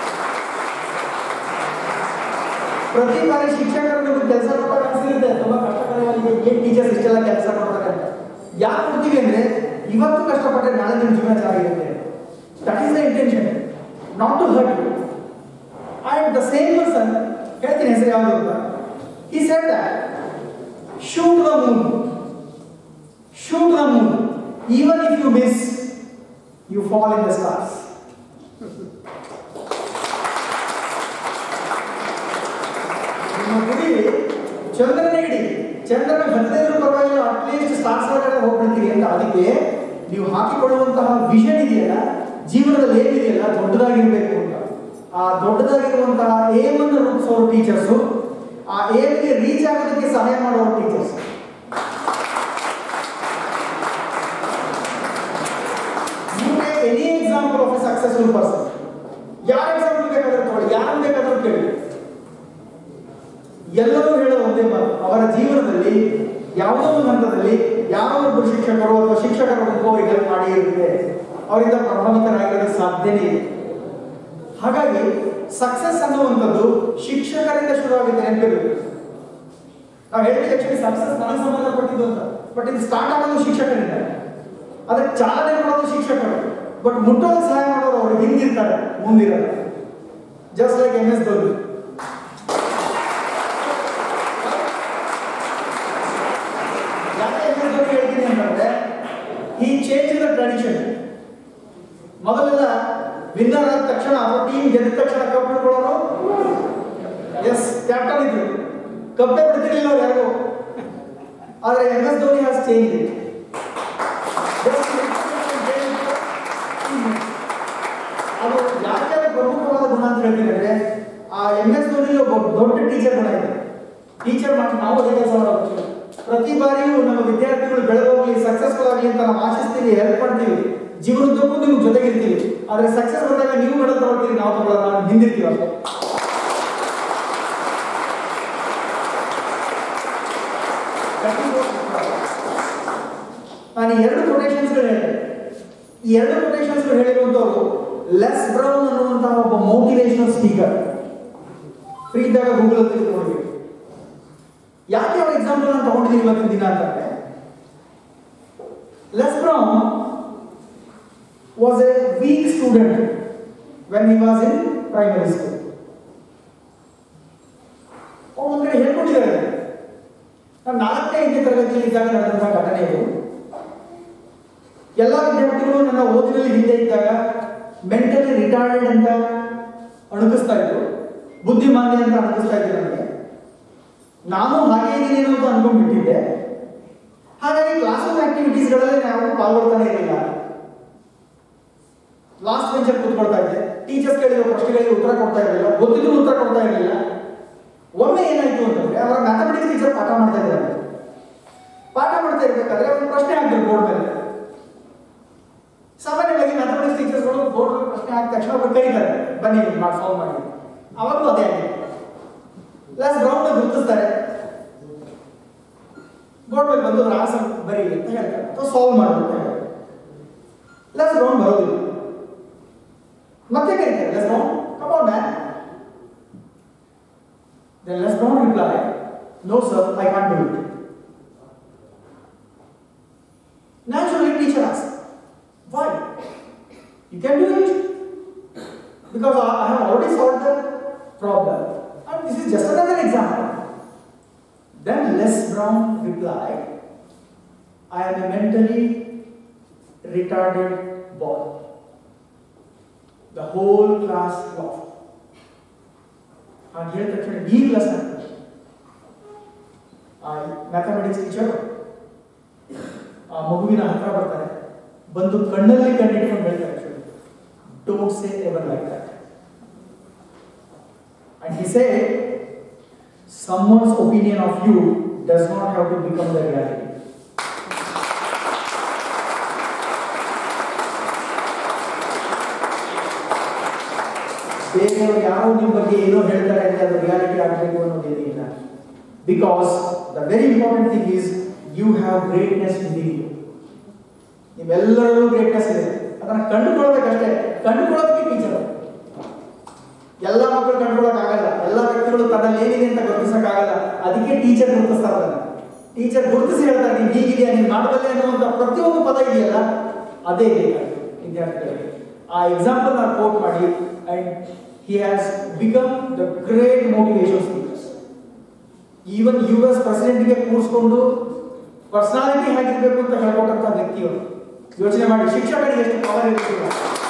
ಪ್ರತಿ ಬಾರಿ ಶಿಕ್ಷಕರು ನಿಮಗೆ ಕೆಲಸ ಕೊಟ್ಟಾಗ ಅನಿಸಿರುತ್ತೆ ತುಂಬಾ ಕಷ್ಟಕರವಾಗಿ ಏನ್ ಟೀಚರ್ಸ್ ಇಷ್ಟೆಲ್ಲ ಕೆಲಸ ಕೊಡ್ತಾರೆ ಅಂತ ಯಾಕೆ ಕೊಡ್ತೀವಿ ಅಂದ್ರೆ ಇವತ್ತು ಕಷ್ಟಪಟ್ಟರೆ ನಾಳೆ ನಿಮ್ಮ ಜೀವನ ಚೆನ್ನಾಗಿರುತ್ತೆ that is the intention not to hurt you and the same person ಹೇಳ್ತೀನಿ ಹೆಸರು ಯಾವುದು ಅಂತ he said that shoot the moon shoot the moon even if you miss you fall in the stars ನಿಮ್ಮ ಗುರಿ ಚಂದ್ರನ ಇಡಿ ಚಂದ್ರನ ಹದಿನೈದು ಪರವಾಗಿಲ್ಲ ಅಟ್ಲೀಸ್ಟ್ ಸ್ಟಾರ್ಸ್ ಒಳಗಡೆ ಹೋಗ್ಬಿಡ್ತೀರಿ ಅಂತ ಅದಕ್ಕೆ ನೀವು ಹಾಕಿಕೊಳ್ಳುವಂತಹ ವಿಷನ್ ಇದೆಯಲ್ಲ ಜೀವನದಲ್ಲಿ ಏನಿದೆಯಲ್ಲ ದೊಡ್ಡದಾಗಿರ್ಬೇಕು ಅಂತ ಆ ದೊಡ್ಡದಾಗಿರುವಂತಹ ಏಮ್ ಅನ್ನು ರೂಪಿಸೋರು ಟೀಚರ್ಸು ಆ ಏಮ್ಗೆ ರೀಚ್ ಆಗೋದಕ್ಕೆ ಸಹಾಯ ಮಾಡೋರು teachers you take any example of a successful person ಯಾರ ಎಕ್ಸಾಂಪಲ್ ಬೇಕಾದ್ರೂ ತಗೊಳ್ಳಿ ಯಾರನ್ನು ಬೇಕಾದ್ರೂ ಕೇಳಿ ಎಲ್ಲರೂ ಹೇಳೋ ಒಂದೇ ಮಾತು ಅವರ ಜೀವನದಲ್ಲಿ ಯಾವುದೋ ಒಂದು ಹಂತದಲ್ಲಿ ಯಾರೋ ಒಬ್ಬರು ಶಿಕ್ಷಕರು ಅಥವಾ ಶಿಕ್ಷಕರ ಗುಂಪು ಅವರಿಗೆ ಹೆಲ್ಪ್ ಮಾಡಿ ಇರುತ್ತೆ ಅವರಿಂದ ಪ್ರಭಾವಿತರಾಗಿರೋದಕ್ಕೆ ಸಾಧ್ಯನೇ ಇದೆ ಹಾಗಾಗಿ ಸಕ್ಸಸ್ ಅನ್ನುವಂಥದ್ದು ಶಿಕ್ಷಕರಿಂದ ಶುರುವಾಗುತ್ತೆ ನೆನಪಿರಬೇಕು ನಾವು ಹೇಳ್ತೀವಿ ಆಕ್ಚುಲಿ ಸಕ್ಸಸ್ ನನಗೆ ಸಂಬಂಧಪಟ್ಟಿದ್ದು ಅಂತ ಬಟ್ ಇದು ಸ್ಟಾರ್ಟ್ ಆಗೋದು ಶಿಕ್ಷಕರಿಂದ ಅದಕ್ಕೆ ಚಾಲನೆ ಮಾಡೋದು ಶಿಕ್ಷಕರು ಬಟ್ ಮುಟ್ಟೋದಕ್ಕೆ ಸಹಾಯ ಮಾಡೋರು ಅವರು ಹಿಂದಿರ್ತಾರೆ ಮುಂದಿರಲ್ಲ just like M S Dhoni ಯಾಕೆ ಎಮ್ ಎಸ್ ಧೋನಿ ಹೇಳ್ತೀನಿ ಅಂತಂದ್ರೆ ಈ ಚೇಂಜ್ ದ ಟ್ರೆಡಿಷನ್ ಮೊದಲೆಲ್ಲ ವಿನ್ನರ್ ಆದ ತಕ್ಷಣ ಅವ್ರ ಟೀಮ್ ಗೆದ್ದ ತಕ್ಷಣ ಕಪ್ ಹಿಡ್ಕೊಳ್ಳೋರು ಎಸ್ ಕ್ಯಾಪ್ಟನ್ ಇದ್ರು ಕಪ್ಪೇ ಬಿಡ್ತಿರ್ಲಿಲ್ಲ ಅವ್ರು ಯಾರಿಗೂ ಆದರೆ M S Dhoni has change it ಅದು ಯಾಕೆ ಅದು ಪ್ರಮುಖವಾದ ಗುಣ ಅಂತ ಹೇಳ್ತೀನಿ ಅಂದ್ರೆ ಆ ಎಂ ಎಸ್ ಧೋನಿ ಒಬ್ಬ ದೊಡ್ಡ ಟೀಚರ್ ಗುಣ ಇದೆ ಟೀಚರ್ ಮಾಡಿ ನಾವು ಅದೇ ಕೆಲಸ ಮಾಡೋದು ಪ್ರತಿ ಬಾರಿಯೂ ನಮ್ಮ ವಿದ್ಯಾರ್ಥಿಗಳು ಬೆಳೆದೋಗ್ಲಿ ಸಕ್ಸಸ್ಫುಲ್ ಆಗಲಿ ಅಂತ ನಾವು ಆಶಿಸ್ತೀವಿ ಹೆಲ್ಪ್ ಮಾಡ್ತೀವಿ ಜೀವನದಕ್ಕೂ ನಿಮ್ಗೆ ಜೊತೆಗಿರ್ತೀವಿ ಆದ್ರೆ ಸಕ್ಸಸ್ ಬಂದಾಗ ನೀವು ಮೆಡಲ್ ತಗೊಳ್ತೀರಿ ನಾವು ತಗೊಳ್ಳೋಣ ನಾವು ಹಿಂದಿರ್ತೀವಿ ಅಷ್ಟೇ That is what is problem. ನಾನು ಈ ಎರಡು ಕೊಟೇಶನ್ಸ್ಗಳು ಹೇಳಿದೆ ಈ ಎರಡು ಕೊಟೇಶನ್ಸ್ಗಳು ಹೇಳಿರುವಂಥವ್ರು ಲೆಸ್ ಬ್ರೌನ್ ಅನ್ನುವಂತಹ ಒಬ್ಬ ಮೋಟಿವೇಶನಲ್ ಸ್ಪೀಕರ್ ಫ್ರೀ ಇದ್ದಾಗ ಗೂಗಲ್ ಅಲ್ಲಿ ನೋಡ್ಬೇಕು ಯಾಕೆ ಅವ್ರ ಎಕ್ಸಾಂಪಲ್ ನಾನು ತಗೊಂಡಿದ್ದೀನಿ ಇವತ್ತಿನ ದಿನ ಅಂತಂದ್ರೆ Les Brown was a weak student when he was in primary school ಅವ್ರು ಒಂದ್ ಕಡೆ ಹೇಳ್ಕೊಂಡಿದ್ದಾರೆ ನಾನು ನಾಲ್ಕನೇ ಐದನೇ ತರಗತಿಯಲ್ಲಿ ಇದ್ದಾಗ ನಡೆದಂತಹ ಘಟನೆ ಇದು ಎಲ್ಲ ವಿದ್ಯಾರ್ಥಿಗಳು ನನ್ನ ಓದಿನಲ್ಲಿ ಹಿಂದೆ ಇದ್ದಾಗ ಮೆಂಟಲಿ ರಿಟಾರ್ಡೆಡ್ ಅಂತ ಅಣುಕಿಸ್ತಾ ಇದ್ರು ಬುದ್ಧಿಮಾಂದ್ಯ ಅಂತ ಅಣುಕಿಸ್ತಾ ಇದ್ರು ನನಗೆ ನಾನು ಹಾಗೆ ಇದ್ದೀನೇನೋ ಅಂತ ಅನ್ಕೊಂಡ್ಬಿಟ್ಟಿದ್ದೆ ಹಾಗಾಗಿ ಕ್ಲಾಸ್ ರೂಮ್ ಆಕ್ಟಿವಿಟೀಸ್ಗಳಲ್ಲಿ ನಾವು ಪಾಲ್ಗೊಳ್ತಾನೆ ಇರಲಿಲ್ಲ ಲಾಸ್ಟ್ ಬೆಂಚಲ್ಲಿ ಕೂತ್ಕೊಳ್ತಾ ಇದ್ದೆ ಟೀಚರ್ಸ್ ಕೇಳಿರೋ ಪ್ರಶ್ನೆಗಳಿಗೆ ಉತ್ತರ ಕೊಡ್ತಾ ಇರಲಿಲ್ಲ ಗೊತ್ತಿದ್ರು ಉತ್ತರ ಕೊಡ್ತಾ ಇರಲಿಲ್ಲ ಒಮ್ಮೆ ಏನಾಯ್ತು ಅಂತಂದ್ರೆ ಅವರ ಮ್ಯಾಥಮೆಟಿಕ್ಸ್ ಟೀಚರ್ ಪಾಠ ಮಾಡ್ತಾ ಇದ್ದಾರೆ ಪಾಠ ಮಾಡ್ತಾ ಇರ್ಬೇಕಾದ್ರೆ ಒಂದು ಪ್ರಶ್ನೆ ಹಾಕಿದ್ರು ಬೋರ್ಡ್ ಮೇಲೆ ಸಾಮಾನ್ಯವಾಗಿ ಮ್ಯಾಥಮೆಟಿಕ್ಸ್ ಟೀಚರ್ಸ್ಗಳು ಬೋರ್ಡ್ ಮೇಲೆ ಪ್ರಶ್ನೆ ಹಾಕಿದ ತಕ್ಷಣ ಒಬ್ಬರು ಕರೀತಾರೆ ಬನ್ನಿ ಮಾಡಿ ಸಾಲ್ವ್ ಮಾಡಿ ಅವಾಗಲೂ ಅದೇ ಆಗಿದೆ ಕ್ಲಾಸ್ ಗ್ರೌಂಡ್ ಗುರುತಿಸ್ತಾರೆ ಬೋರ್ಡ್ ಮೇಲೆ ಬಂದು ಆನ್ಸರ್ ಬರೀ ಅಂತ ಹೇಳ್ತಾರೆ ಅಥವಾ ಸಾಲ್ವ್ ಮಾಡು ಅಂತ ಹೇಳ್ತಾರೆ ಲೆಸ್ ಗ್ರೌಂಡ್ ಬರೋದಿಲ್ಲ ಮತ್ತೆ ಕರೀತಾರೆ Les ground come on man Then let's not reply, no sir, I can't do it. Naturally, teacher asks, why? You can do it. Because I I have already solved the problem. And this is just another example. Then Les Brown replied, I am a mentally retarded boy. The whole class laughed. ಹಾಗೆ ಹೇಳಿದ ತಕ್ಷಣ ಈ ಕ್ಲಾಸ್ ಆ ಮ್ಯಾಥಮೆಟಿಕ್ಸ್ ಟೀಚರ್ ಆ ಮಗುವಿನ ಹತ್ರ ಬರ್ತಾರೆ ಬಂದು ಕಣ್ಣಲ್ಲಿ ಕಣ್ಣಿಟ್ಕೊಂಡು ಹೇಳ್ತಾರೆ don't say ever like that and he say someone's opinion of you does not have to become the reality ಬೇರೆಯವರು ಯಾರೋ ನಿಮ್ಮ ಬಗ್ಗೆ ಏನೋ ಹೇಳ್ತಾರೆ ಅಂತ ಅದು ರಿಯಾಲಿಟಿ ಆಗಬೇಕು ಅನ್ನೋದೇನಿಲ್ಲ because the very important thing is you have greatness in you ನಿಮ್ಮೆಲ್ಲರಲ್ಲೂ ಗ್ರೇಟ್ನೆಸ್ ಇದೆ ಅದನ್ನ ಕಂಡುಕೊಳ್ಳಬೇಕಷ್ಟೇ ಕಂಡುಕೊಳ್ಳೋದಕ್ಕೆ ಟೀಚರ್ ಎಲ್ಲ ಮಕ್ಕಳು ಕಂಡುಕೊಳ್ಳೋಕ್ಕಾಗಲ್ಲ ಎಲ್ಲ ವ್ಯಕ್ತಿಗಳು ತನ್ನಲ್ಲಿ ಏನಿದೆ ಅಂತ ಗುರುತಿಸಕ್ಕಾಗಲ್ಲ ಅದಕ್ಕೆ ಟೀಚರ್ ಗುರುತಿಸ್ತಾ ಇದ್ದಾರೆ ಟೀಚರ್ ಗುರುತಿಸಿ ಹೇಳ್ತಾರೆ ನೀನು ಹೀಗಿದೆಯಾ ನೀನು ಮಾಡಬಲ್ಲೆ ಅನ್ನುವಂಥ ಪ್ರತಿಯೊಂದು ಪದ ಇದೆಯಲ್ಲ ಅದೇ ಬೇಕಾಗಿತ್ತು ವಿದ್ಯಾರ್ಥಿಗಳಿಗೆ ಆ ಎಕ್ಸಾಂಪಲ್ ನಾನು ಕೋಟ್ ಮಾಡಿ and he has become the great motivation speakers even U S ಪ್ರೆಸಿಡೆಂಟ್ಗೆ ಕೂರಿಸ್ಕೊಂಡು ಪರ್ಸನಾಲಿಟಿ ಹೇಗಿರ್ಬೇಕು ಅಂತ ಹೇಳ್ಕೊಟ್ಟಂತ ವ್ಯಕ್ತಿಯವರು ಯೋಚನೆ ಮಾಡಿ ಶಿಕ್ಷಕರಿಗೆ ಎಷ್ಟು ಪವರ್ ಇರ್ತಿಲ್ಲ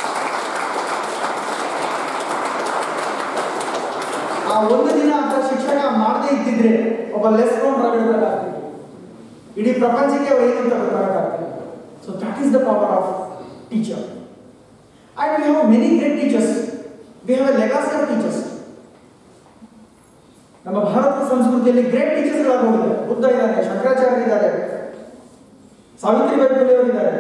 ಆ ಒಂದು ದಿನ ಅಂತ ಶಿಕ್ಷಕ ಮಾಡದೇ ಇದ್ದಿದ್ರೆ ಒಬ್ಬ ಲೆಸ್ ನೋಡ್ ಹೊರಗಡೆ ಬರಲಾಗ್ತಿತ್ತು ಇಡೀ ಪ್ರಪಂಚಕ್ಕೆ ಅವ್ರು ಏನು ಅಂತ ಗೊತ್ತಾಗಕ್ಕಾಗ್ತಿಲ್ಲ so that is the power of teacher and we have many great teachers we have a legacy of teachers ನಮ್ಮ ಭಾರತದ ಸಂಸ್ಕೃತಿಯಲ್ಲಿ ಗ್ರೇಟ್ ಟೀಚರ್ಸ್ಗಳಾಗಿ ಹೋಗಿದ್ದಾರೆ ಬುದ್ಧ ಇದ್ದಾರೆ ಶಂಕರಾಚಾರ್ಯ ಇದ್ದಾರೆ ಸಾವಿತ್ರಿಬಾಯಿ ಫುಲೆ ಅವರಿದ್ದಾರೆ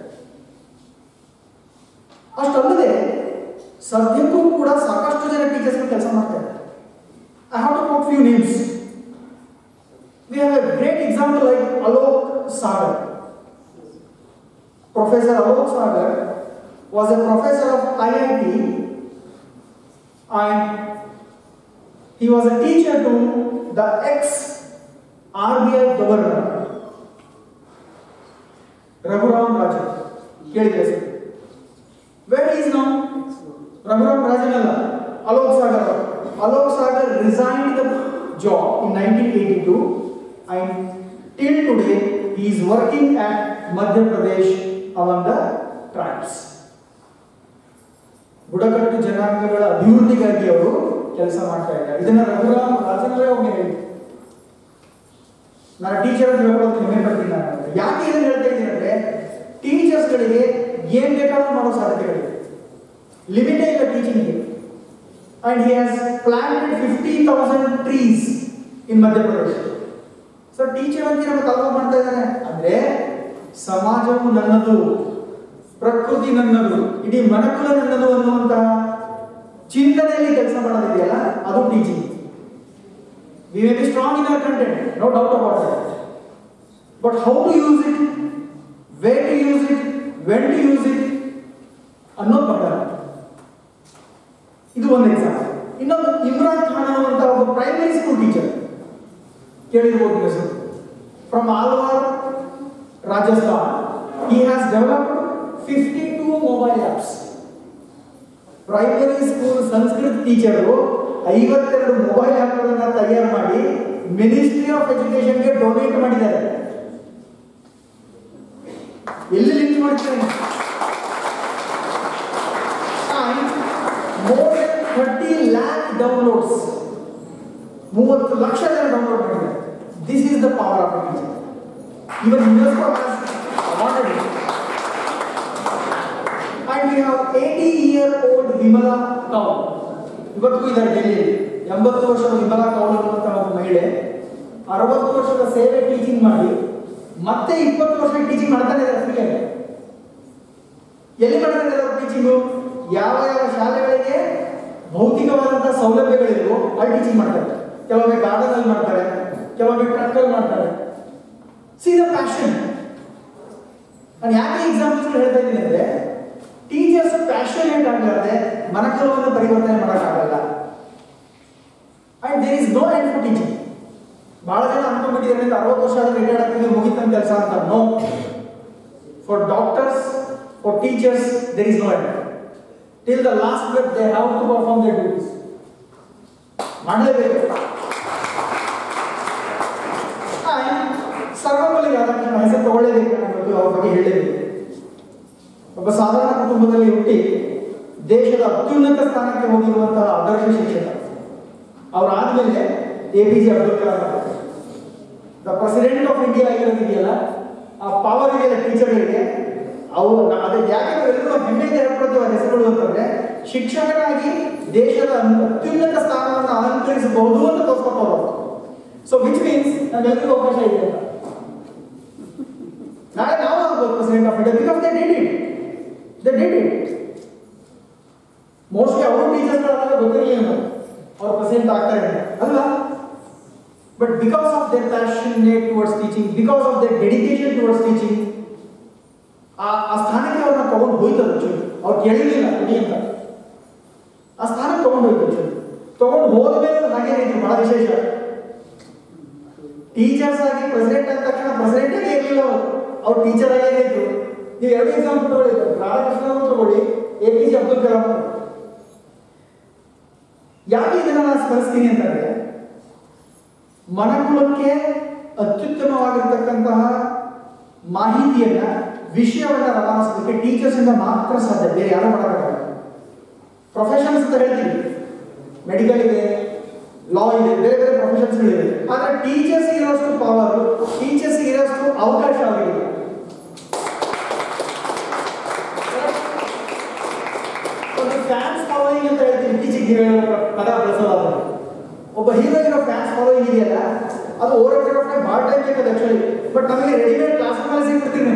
ಅಷ್ಟಲ್ಲದೆ ಸದ್ಯಕ್ಕೂ ಕೂಡ ಸಾಕಷ್ಟು ಜನ ಟೀಚರ್ಸ್ ಕೆಲಸ ಮಾಡ್ತಾರೆ I have to quote few names we have a great example like Alok Sagar professor Alok Sagar was a professor of IIT and he was a teacher to the ex RBI governor Raghuram Rajan. ಕೇಳಿದ್ರೆ sir where is now Raghuram Rajan ಅಲ್ಲ Alok Sagar Alok Sagar resigned the job in nineteen eighty two and till today is working at Madhya Pradesh among the tribes ಬುಡಕಟ್ಟು ಜನಾಂಗಗಳ ಅಭಿವೃದ್ಧಿಗಾಗಿ ಅವರು ಕೆಲಸ ಮಾಡ್ತಾ ಇದ್ದಾರೆ ಇದನ್ನ ರಘುರಾಮ್ ರಾಜನವರೇ ಒಮ್ಮೆ ಹೇಳಿದ್ರು ನಾನು ಟೀಚರ್ ಅಂತ ಹೇಳ್ಕೊಳ್ಳೋದು ಹೆಮ್ಮೆ ಪಡ್ತೀನಿ ನಾನು ಯಾಕೆ ಇದನ್ನ ಹೇಳ್ತಾ ಇದ್ದೀನಿ ಅಂದ್ರೆ ಟೀಚರ್ಸ್ಗಳಿಗೆ ಏನ್ ಬೇಕಾದ್ರೂ ಮಾಡೋ ಸಾಧ್ಯತೆಗಳಿದೆ ಲಿಮಿಟೇ ಇಲ್ಲ ಟೀಚಿಂಗ್ಗೆ and he has planted fifty thousand trees in Madhya Pradesh so teacher ಅಂತ ನಮ್ಮ ಕಲ್ಪನೆ ಮಾಡ್ತಾ ಇದ್ದಾನೆ ಅಂದ್ರೆ ಸಮಾಜವು ನನ್ನದು ಪ್ರಕೃತಿ ನನ್ನದು ಇಡೀ ಮನಕುಲ ನನ್ನದು ಅನ್ನುವಂತಹ ಚಿಂತನೆಯಲ್ಲಿ ಕೆಲಸ ಮಾಡೋದಿದೆಯಲ್ಲ ಅದು teaching we may be strong in our content no doubt about that but how to use it way to use it when to use it ಅನ್ನೋದು ಬರಲ್ಲ ಇದು ಒಂದು ಎಕ್ಸಾಂಪಲ್ ಇನ್ನೊಂದು ಇಮ್ರಾನ್ ಖಾನ್ ಅನ್ನುವಂಥ ಒಬ್ಬ ಪ್ರೈಮರಿ ಸ್ಕೂಲ್ ಟೀಚರ್ ಕೇಳಿರ್ಬೋದು ಹೆಸರು from Alwar Rajasthan he has developed 52 mobile apps primary school Sanskrit teacher ಐವತ್ತೆರಡು ಮೊಬೈಲ್ ಆ್ಯಪ್ಗಳನ್ನು ತಯಾರು ಮಾಡಿ ಮಿನಿಸ್ಟ್ರಿ ಆಫ್ ಎಜುಕೇಶನ್ಗೆ ಡೊನೇಟ್ ಮಾಡಿದ್ದಾರೆ ಎಲ್ಲಿ ಲಿಂಕ್ ಮಾಡ್ತಾರೆ more than thirty lakh downloads ಮೂವತ್ತು ಲಕ್ಷ ಜನ ಡೌನ್ಲೋಡ್ ಮಾಡಿದ್ದಾರೆ this is the power of teacher even UNESCO has awarded it and we have eighty year old Vimala Kaul ಇವತ್ತಿಗೂ ಇದ್ದಾರೆ ಡೆಲ್ಲಿ ಎಂಬತ್ತು ವರ್ಷದ ವಿಮಲಾ ಕೌಲ್ ಅನ್ನುವಂತಹ ಒಬ್ಬ ಮಹಿಳೆ ಅರವತ್ತು ವರ್ಷದ ಸೇವೆ ಟೀಚಿಂಗ್ ಮಾಡಿ ಮತ್ತೆ ಇಪ್ಪತ್ತು ವರ್ಷ ಟೀಚಿಂಗ್ ಮಾಡ್ತಾನೆ ಇದ್ದಾರೆ ಫ್ರೀಯಾಗಿ ಎಲ್ಲಿ ಮಾಡ್ತಾ ಇದ್ದಾರೆ ಅವರು ಟೀಚಿಂಗು ಯಾವ ಯಾವ ಶಾಲೆಗಳಿಗೆ ಭೌತಿಕವಾದಂತಹ ಸೌಲಭ್ಯಗಳಿಗೂ ಅಲ್ಲಿ ಟೀಚಿಂಗ್ ಮಾಡ್ತಾರೆ ಕೆಲವೊಮ್ಮೆ ಗಾರ್ಡನ್ ಅಲ್ಲಿ ಮಾಡ್ತಾರೆ ಕೆಲವೊಮ್ಮೆ ಟ್ರಕ್ ಅಲ್ಲಿ ಮಾಡ್ತಾರೆ ಸಿ ದ ಪ್ಯಾಷನ್ ನಾನು ಯಾಕೆ ಎಕ್ಸಾಂಪಲ್ಸ್ ಹೇಳ್ತಾ ಇದ್ದೀನಿ ಅಂದ್ರೆ ಟೀಚರ್ಸ್ ಪ್ಯಾಷನೇಟ್ ಆಗಲಾರ್ದೆ ಮನಕಲವನ್ನು ಪರಿವರ್ತನೆ ಮಾಡೋಕ್ಕಾಗಲ್ಲ and there is no end for teaching ಬಹಳ ಜನ ಅನ್ಕೊಂಡ್ಬಿಟ್ಟಿದ್ದಾರೆ ಅಂತ ಅರವತ್ತು ವರ್ಷ ಆದ್ರೆ ರಿಟೈರ್ಡ್ ಆಗ್ತಿದ್ರೆ ಮುಗಿತಂತ ಕೆಲಸ ಅಂತ no for doctors for teachers there is no end till the last breath they have to perform the duties ಮಾಡಲೇಬೇಕು ಸರ್ವಪಲ್ಲಿ ರಾಧಾಕೃಷ್ಣ ಹೆಸರು ತಗೊಳ್ಳೇಬೇಕು ಅನ್ನೋದು ಅವ್ರ ಬಗ್ಗೆ ಹೇಳಲೇಬೇಕು ಒಬ್ಬ ಸಾಧಾರಣ ಕುಟುಂಬದಲ್ಲಿ ಹುಟ್ಟಿ ದೇಶದ ಅತ್ಯುನ್ನತ ಸ್ಥಾನಕ್ಕೆ ಹೋಗಿರುವಂತಹ ಆದರ್ಶ ಶಿಕ್ಷಕ ಅವರಾದ್ಮೇಲೆ A P J Abdul Kalam the president of India ಆಗಿರೋದಿದೆಯಲ್ಲ ಆ ಪವರ್ ಇದೆಯಲ್ಲ ಟೀಚರ್ಗಳಿಗೆ ಅವರು ಅದಕ್ಕೆ ಯಾಕೆ ನಾವೆಲ್ಲರೂ ಹೆಮ್ಮೆಯಿಂದ ಹೇಳ್ಕೊಳ್ತೀವಿ ಆ ಹೆಸರುಗಳು ಅಂತಂದ್ರೆ ಶಿಕ್ಷಕರಾಗಿ ದೇಶದ ಅತ್ಯುನ್ನತ ಸ್ಥಾನವನ್ನು ಅಲಂಕರಿಸಬಹುದು ಅಂತ ತೋರಿಸ್ಕೊಟ್ಟವರು ಸೊ ವಿಚ್ ಮೀನ್ಸ್ ನಮ್ಮೆಲ್ಲರಿಗೂ ಅವಕಾಶ ಇದೆ ಅಂತ ನಾಳೆ ನಾವು ಆಗ್ಬೋದು president of India because they did it they did it mostly ಅವರು ಟೀಚರ್ಸ್ಗಳಾದಾಗ ಗೊತ್ತಿರಲಿಲ್ಲ ಅವ್ರು ಪ್ರೆಸಿಡೆಂಟ್ ಆಗ್ತಾರೆ ಅಂತ ಅಲ್ವಾ but because of their passionate towards teaching because of their dedication towards teaching ಆ ಆ ಸ್ಥಾನಕ್ಕೆ ಅವ್ರನ್ನ ತಗೊಂಡು ಹೋಯ್ತದ ಆಕ್ಚುಲಿ ಅವ್ರು ಕೇಳಿರ್ಲಿಲ್ಲ ಕೊಡಿ ಅಂತ ಆ ಸ್ಥಾನಕ್ಕೆ ತಗೊಂಡು ಹೋಯ್ತು ಆಕ್ಚುಲಿ ತಗೊಂಡು ಹೋದ್ಮೇಲೆ ಹಾಗೆ ಇದ್ರು ಬಹಳ ವಿಶೇಷ ಟೀಚರ್ಸ್ ಆಗಿ ಪ್ರೆಸಿಡೆಂಟ್ ಆದ ತಕ್ಷಣ ಪ್ರೆಸಿಡೆಂಟ್ ಆಗಿ ಇರಲಿಲ್ಲ ಅವರು ಅವ್ರು ಟೀಚರ್ ಆಗೇ ಇದ್ರು ನೀವು ಎರಡು ಎಕ್ಸಾಂಪಲ್ ತಗೊಳ್ಳಿ ರಾಧಾಕೃಷ್ಣ ಅವರು ತಗೊಳ್ಳಿ A P J Abdul Kalam ಅವರು ಯಾಕೆ ಇದನ್ನ ನಾನು ಸ್ಮರಿಸ್ತೀನಿ ಅಂತಂದ್ರೆ ಮನಕುಲಕ್ಕೆ ಅತ್ಯುತ್ತಮವಾಗಿರ್ತಕ್ಕಂತಹ ಮಾಹಿತಿಯನ್ನ ವಿಷಯವನ್ನ ರವಾನಿಸೋದಕ್ಕೆ ಟೀಚರ್ಸ್ ಇಂದ ಮಾತ್ರ ಸಾಧ್ಯ ಬೇರೆ ಯಾರು ಮಾಡೋಕ್ಕಾಗಲ್ಲ ಪ್ರೊಫೆಷನ್ಸ್ ಅಂತ ಹೇಳ್ತೀವಿ ಮೆಡಿಕಲ್ ಇದೆ ಲಾ ಇದೆ ಬೇರೆ ಬೇರೆ ಪ್ರೊಫೆಷನ್ಸ್ಗಳಿದೆ ಆದ್ರೆ ಟೀಚರ್ಸ್ ಇರೋಷ್ಟು ಪವರ್ ಟೀಚರ್ಸ್ ಇರೋಷ್ಟು ಅವಕಾಶ ಅವರಿಗೆ ಒಂದು ಫ್ಯಾನ್ಸ್ ಫಾಲೋಯಿಂಗ್ ಅಂತ ಹೇಳ್ತೀವಿ ಟೀಚಿಂಗ್ ಹೀರೋ ಪದ ಬಳಸೋದಾದ್ರೆ ಒಬ್ಬ ಹೀರೋ ಇರೋ ಫ್ಯಾನ್ಸ್ ಫಾಲೋಯಿಂಗ್ ಇದೆಯಲ್ಲ ಅದು ಓವರ್ ಪೀರಿಯಡ್ ಆಫ್ ಟೈಮ್ ಭಾಳ ಟೈಮ್ ಬೇಕಾದ ಆಕ್ಚುಲಿ ಬಟ್ ನಮಗೆ ರೆಡಿಮೇಡ್ ಕ್ಲಾಸ್ ಮೇಲೆ ಸಿಗ್ಬಿಡ್ತೀವಿ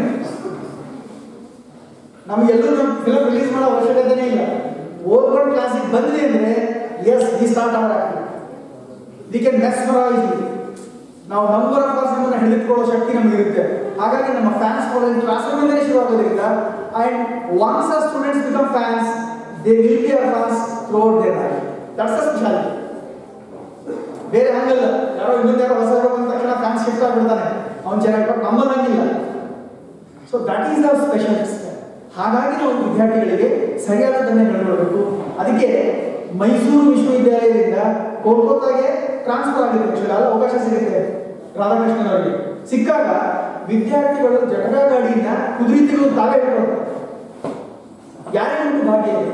ನಮಗೆಲ್ಲರೂ ನಮ್ಮ ಫಿಲಮ್ ರಿಲೀಸ್ ಮಾಡೋ ಅವಶ್ಯಕತೆನೇ ಇಲ್ಲ ಓದ್ಕೊಂಡು ಕ್ಲಾಸಿಗೆ ಬಂದ್ವಿ ಅಂದ್ರೆ as we start our active we can mesmerise ನಾವು ನಂಬರ್ ಆಫ್ ಪರ್ಸನ್ ಹಿಡಿದುಕೊಳ್ಳೋ ಶಕ್ತಿ ನಮಗಿರುತ್ತೆ ಹಾಗಾಗಿ ನಮ್ಮ ಫ್ಯಾನ್ಸ್ ಫಾಲೋಯಿಂಗ್ ಕ್ಲಾಸ್ ರೂಮಿಂದಲೇ ಶುರು ಆಗೋದ್ರಿಂದ ಅಂಡ್ ಒನ್ಸ್ ಆ students become fans they will be our fans throughout their life that's a speciality ಬೇರೆ ಹಂಗಲ್ಲ ಯಾರೋ ಇನ್ನೊಂದು ಯಾರೋ ಹೊಸ ಬಂದ ತಕ್ಷಣ ಫ್ಯಾನ್ಸ್ ಶಿಫ್ಟ್ ಆಗ್ಬಿಡ್ತಾನೆ ಅವ್ನು ಚೆನ್ನಾಗಿ ಬಟ್ ನಮ್ಮಲ್ಲಿ ಹಂಗಿಲ್ಲ so that is the specialist ಹಾಗಾಗಿ ನಾವು ವಿದ್ಯಾರ್ಥಿಗಳಿಗೆ ಸರಿಯಾದದನ್ನೇ ಹೇಳ್ಕೊಳ್ಬೇಕು ಅದಕ್ಕೆ ಮೈಸೂರು ವಿಶ್ವವಿದ್ಯಾಲಯದಿಂದ ಕೋಲ್ಕತ್ತಾಗೆ ಟ್ರಾನ್ಸ್ಫರ್ ಆಗಿದೆ ಆಕ್ಚುಲಿ ಅಲ್ಲಿ ಅವಕಾಶ ಸಿಗುತ್ತೆ ರಾಧಾಕೃಷ್ಣನ್ ಅವರಿಗೆ ಸಿಕ್ಕಾಗ ವಿದ್ಯಾರ್ಥಿಗಳು ಜಟಕ ಗಾಡಿಯಿಂದ ಕುದುರೆ ತೆಗೆದು ತಾವೇ ಹೇಳ್ಕೊಳ್ತಾರೆ ಯಾರಿಗೂ ಭಾಗ್ಯ ಇದೆ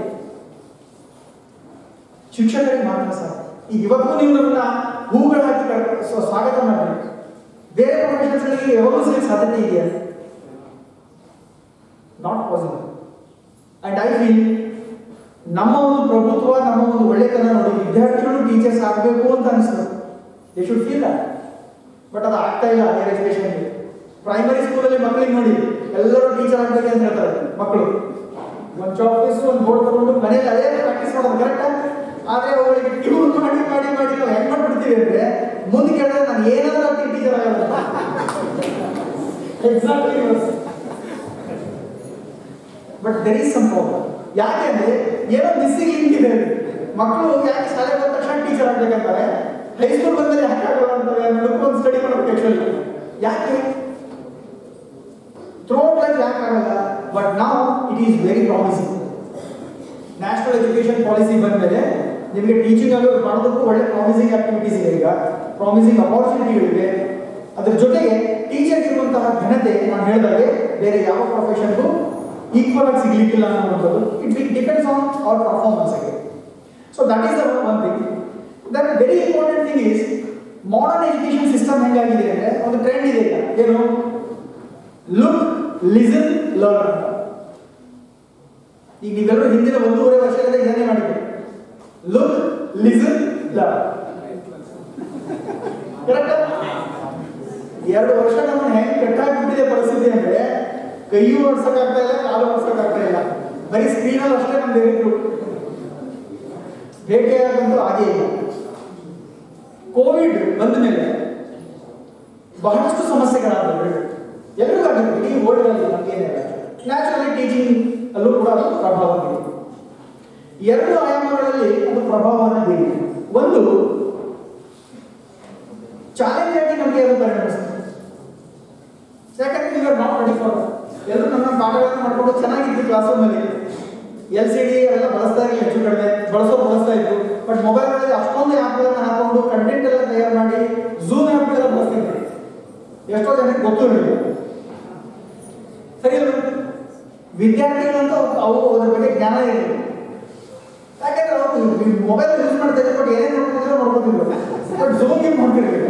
ಶಿಕ್ಷಕರಿಗೆ ಮಾತ್ರ ಸಾಕು ಈಗ ಇವತ್ತು ನೀವು ನಮ್ಮನ್ನ ಹೂಗಳು ಹಾಕಿ ಕರ್- ಸ್ವ- ಸ್ವಾಗತ ಮಾಡಿ ಬೇರೆ ಪ್ರೊಫೆಷನ್ಸ್ಗಳಿಗೆ ಯಾವಾಗಲೂ ಸಿಗಕ್ಕೆ ಸಾಧ್ಯತೆ ಇದೆಯಾ not possible and I feel ನಮ್ಮ ಒಂದು ಪ್ರಭುತ್ವ ನಮ್ಮ ಒಂದು ಒಳ್ಳೆತನ ನೋಡಿ ವಿದ್ಯಾರ್ಥಿಗಳು ಟೀಚರ್ಸ್ ಆಗಬೇಕು ಅಂತ ಅನಿಸ್ತದೆ they should feel that but ಅದು ಆಗ್ತಾ ಇಲ್ಲ ಹೈಯರ್ ಎಜುಕೇಶನ್ಗೆ ಪ್ರೈಮರಿ ಸ್ಕೂಲಲ್ಲಿ ಮಕ್ಕಳಿಗೆ ನೋಡಿ ಎಲ್ಲರೂ ಟೀಚರ್ ಆಗಬೇಕು ಅಂತ ಹೇಳ್ತಾರೆ ಮಕ್ಕಳು ಒಂದು ಚಾಕ್ಲೇಸ್ ಒಂದು ಬೋರ್ಡ್ ತಗೊಂಡು ಮನೇಲಿ ಅದೇ ಪ್ರಾಕ್ಟೀಸ್ ಮಾಡೋದು ಕರೆಕ್ಟ್ ಆದ್ರೆ ಅವಳಿಗೆ ಟ್ಯೂನ್ ಮಾಡಿ ಮಾಡಿ ಮಾಡಿ ನಾವು ಹೆಂಗ್ ಮಾಡ್ಬಿಡ್ತೀವಿ ಅಂದ್ರೆ ಮುಂದೆ ಕೇಳಿದ್ರೆ ನಾನು ಏನಾದ್ರೂ ಆಗ್ತೀನಿ ಟೀಚರ್ ಆಗಲ್ಲ exactly but there is some problem ಯಾಕೆಂದ್ರೆ ಏನೋ ಮಿಸ್ಸಿಂಗ್ ಲಿಂಕ್ ಇದೆ ಅಲ್ಲಿ. ಮಕ್ಕಳು ಯಾಕೆ ಶಾಲೆಗೆ ಬಂದ ತಕ್ಷಣ ಟೀಚರ್ ಆಗ್ಬೇಕಂತಾರೆ ಹೈಸ್ಕೂಲ್ ಬಂದ್ರೆ ಯಾಕೆ ಆಗಲ್ಲ ಅಂತಾರೆ ಅನ್ನೋದಕ್ಕೆ ಒಂದು ಸ್ಟಡಿ ಮಾಡಬೇಕು ಆಕ್ಚುಲಿ ಯಾಕೆ ಥ್ರೋಟ್ ಲೈಫ್ ಯಾಕೆ ಆಗಲ್ಲ ಬಟ್ ನಾವು it is very promising national education policy ಬಂದಮೇಲೆ ನಿಮಗೆ ಟೀಚಿಂಗ್ ಆಗೋ ಮಾಡೋದಕ್ಕೂ ಒಳ್ಳೆ ಪ್ರಾಮಿಸಿಂಗ್ ಆಕ್ಟಿವಿಟೀಸ್ ಇದೆ ಈಗ ಪ್ರಾಮಿಸಿಂಗ್ ಅಪಾರ್ಚುನಿಟಿಗಳಿವೆ ಅದ್ರ ಜೊತೆಗೆ ಟೀಚರ್ ಇರುವಂತಹ ಘನತೆ ನಾನು ಹೇಳಿದಾಗೆ ಬೇರೆ ಯಾವ ಪ್ರೊಫೆಷನ್ಗೂ ಈಕ್ವಲ್ ಆಗಿ ಸಿಗ್ಲಿಕ್ಕಿಲ್ಲ ಅನ್ನುವಂಥದ್ದು it depends on our performance ಆಗಿ so that is the one thing that very important thing is modern education system ಹೆಂಗಾಗಿದೆ ಅಂದರೆ ಒಂದು ಟ್ರೆಂಡ್ ಇದೆ ಈಗ ಏನು ಲುಕ್ ಲಿಸನ್ ಲರ್ನ್ ಅಂತ ಈಗ ನೀವೆಲ್ಲರೂ ಹಿಂದಿನ ಒಂದೂವರೆ ವರ್ಷದಿಂದ ಇದನ್ನೇ ಮಾಡಿದ್ದೀರಿ ಲುಕ್ ಲಿಸನ್ ಲರ್ನ್ ಕರೆಕ್ಟ್ ಎರಡು ವರ್ಷ ನಮ್ಮನ್ನ ಹೆಂಗ್ ಕಟ್ಟಾಕ್ಬಿಟ್ಟಿದೆ ಪರಿಸ್ಥಿತಿ ಅಂದ್ರೆ ಕೈಯೂ ಓಡ್ಸಕ್ಕಾಗ್ತಾ ಇಲ್ಲ ಕಾಲು ಓಡ್ಸಕ್ಕಾಗ್ತಾ ಇಲ್ಲ ಬರೀ ಸ್ಕ್ರೀನಲ್ಲಿ ಅಷ್ಟೇ ನಮ್ದು ಹೇಳಿದ್ರು ಭೇಟಿಯಾಗಂತೂ ಆಗೇ ಇಲ್ಲ ಕೋವಿಡ್ ಬಂದ ಮೇಲೆ ಬಹಳಷ್ಟು ಸಮಸ್ಯೆಗಳಾದವು ಎಲ್ಲರಿಗೂ ಆಗಿತ್ತು ಇಡೀ ವರ್ಲ್ಡ್ ಅಲ್ಲಿ ನಮಗೇನೆ ನ್ಯಾಚುರಲಿ ಟೀಚಿಂಗ್ ಅಲ್ಲೂ ಕೂಡ ಅದು ಪ್ರಭಾವ ಬೀರಿದೆ ಎರಡು ಆಯಾಮಗಳಲ್ಲಿ ಅದು ಪ್ರಭಾವವನ್ನು ಬೀರಿದೆ ಒಂದು ಚಾಲೆಂಜ್ ಆಗಿ ನಮಗೆ ಅದು ಪರಿಣಮಿಸ್ತದೆ ಯಾಕಂದ್ರೆ you are not ready for ಎಲ್ಲರೂ ನಮ್ಮ ಪಾಠಗಳನ್ನು ಮಾಡ್ಕೊಂಡು ಚೆನ್ನಾಗಿದ್ವಿ ಕ್ಲಾಸ್ ರೂಮಲ್ಲಿ ಎಲ್ ಸಿ ಡಿ ಅವೆಲ್ಲ ಬಳಸ್ತಾ ಇರಲಿಲ್ಲ ಹೆಚ್ಚು ಕಡಿಮೆ ಬಳಸೋ ಬಳಸ್ತಾ ಇದ್ರು ಬಟ್ ಮೊಬೈಲ್ಗಳಲ್ಲಿ ಅಷ್ಟೊಂದು ಆ್ಯಪ್ಗಳನ್ನು ಹಾಕೊಂಡು ಕಂಟೆಂಟ್ ಎಲ್ಲ ತಯಾರು ಮಾಡಿ ಝೂಮ್ ಆ್ಯಪ್ಗಳೆಲ್ಲ ಬಳಸ್ತಿದ್ರು ಎಷ್ಟೋ ಜನಕ್ಕೆ ಗೊತ್ತೂ ಇರಲಿಲ್ಲ ಸರಿ ಅಲ್ವಾ? ವಿದ್ಯಾರ್ಥಿಗಳಂತೂ ಅವು ಅದ್ರ ಬಗ್ಗೆ ಜ್ಞಾನ ಇರಲಿಲ್ಲ ಯಾಕಂದ್ರೆ ಅವರು ಮೊಬೈಲ್ ಯೂಸ್ ಮಾಡ್ತಾ ಇದ್ದಾರೆ ಬಟ್ ಏನೇನು ನೋಡ್ತಿದ್ರು ನೋಡ್ಕೊತಿದ್ರು ಬಟ್ ಝೂಮ್ ಗೇಮ್ ನೋಡ್ತಿರ್ಲಿಲ್ಲ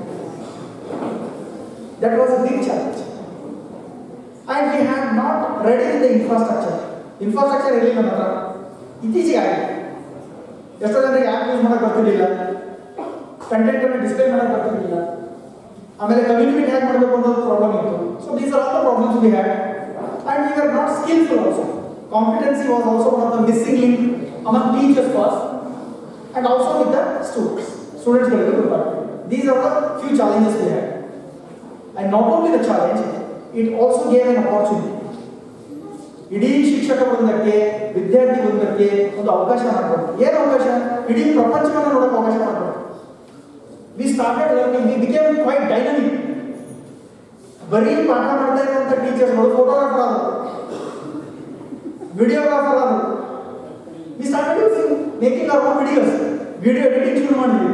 that was a big challenge and we had not ready with the infrastructure infrastructure ಇರಲಿಲ್ಲ ನಮ್ಮ ಹತ್ರ ಇತ್ತೀಚೆಗೆ ಆಗಿದೆ ಎಷ್ಟೋ ಜನರಿಗೆ ಆ್ಯಪ್ ಯೂಸ್ ಮಾಡಕ್ಕೆ ಬರ್ತಿರ್ಲಿಲ್ಲ ಕಂಟೆಂಟ್ ಅನ್ನು ಡಿಸ್ಪ್ಲೇ ಮಾಡಕ್ಕೆ ಬರ್ತಿರ್ಲಿಲ್ಲ ಆಮೇಲೆ ಕಮ್ಯುನಿಕೇಟ್ ಹೇಗೆ ಮಾಡಬೇಕು ಅನ್ನೋದು ಪ್ರಾಬ್ಲಮ್ ಇತ್ತು so these are all the problems we had and we are not skillful also competency was also one of the missing link among teachers first and also with the students ಸ್ಟೂಡೆಂಟ್ಸ್ಗಳಿಗೆ ಗೊತ್ತಾಗ್ತದೆ these are the few challenges we had and not only the challenge it also gave an opportunity ಇಡೀ ಶಿಕ್ಷಕ ವೃಂದಕ್ಕೆ ವಿದ್ಯಾರ್ಥಿ ವೃಂದಕ್ಕೆ ಒಂದು ಅವಕಾಶ ಮಾಡಿಕೊಡ್ತು ಏನು ಅವಕಾಶ ಇಡೀ ಪ್ರಪಂಚವನ್ನು ನೋಡೋಕೆ ಅವಕಾಶ ಮಾಡಿಕೊಡ್ತು we started learning we became quite dynamic ಬರೀ ಪಾಠ ಮಾಡ್ತಾ ಇರುವಂಥ ಟೀಚರ್ಸ್ಗಳು ಫೋಟೋಗ್ರಾಫರ್ ಆದರು ವಿಡಿಯೋಗ್ರಾಫರ್ ಆದರು we started using making our videos video editing ಶುರು ಮಾಡಿದ್ವಿ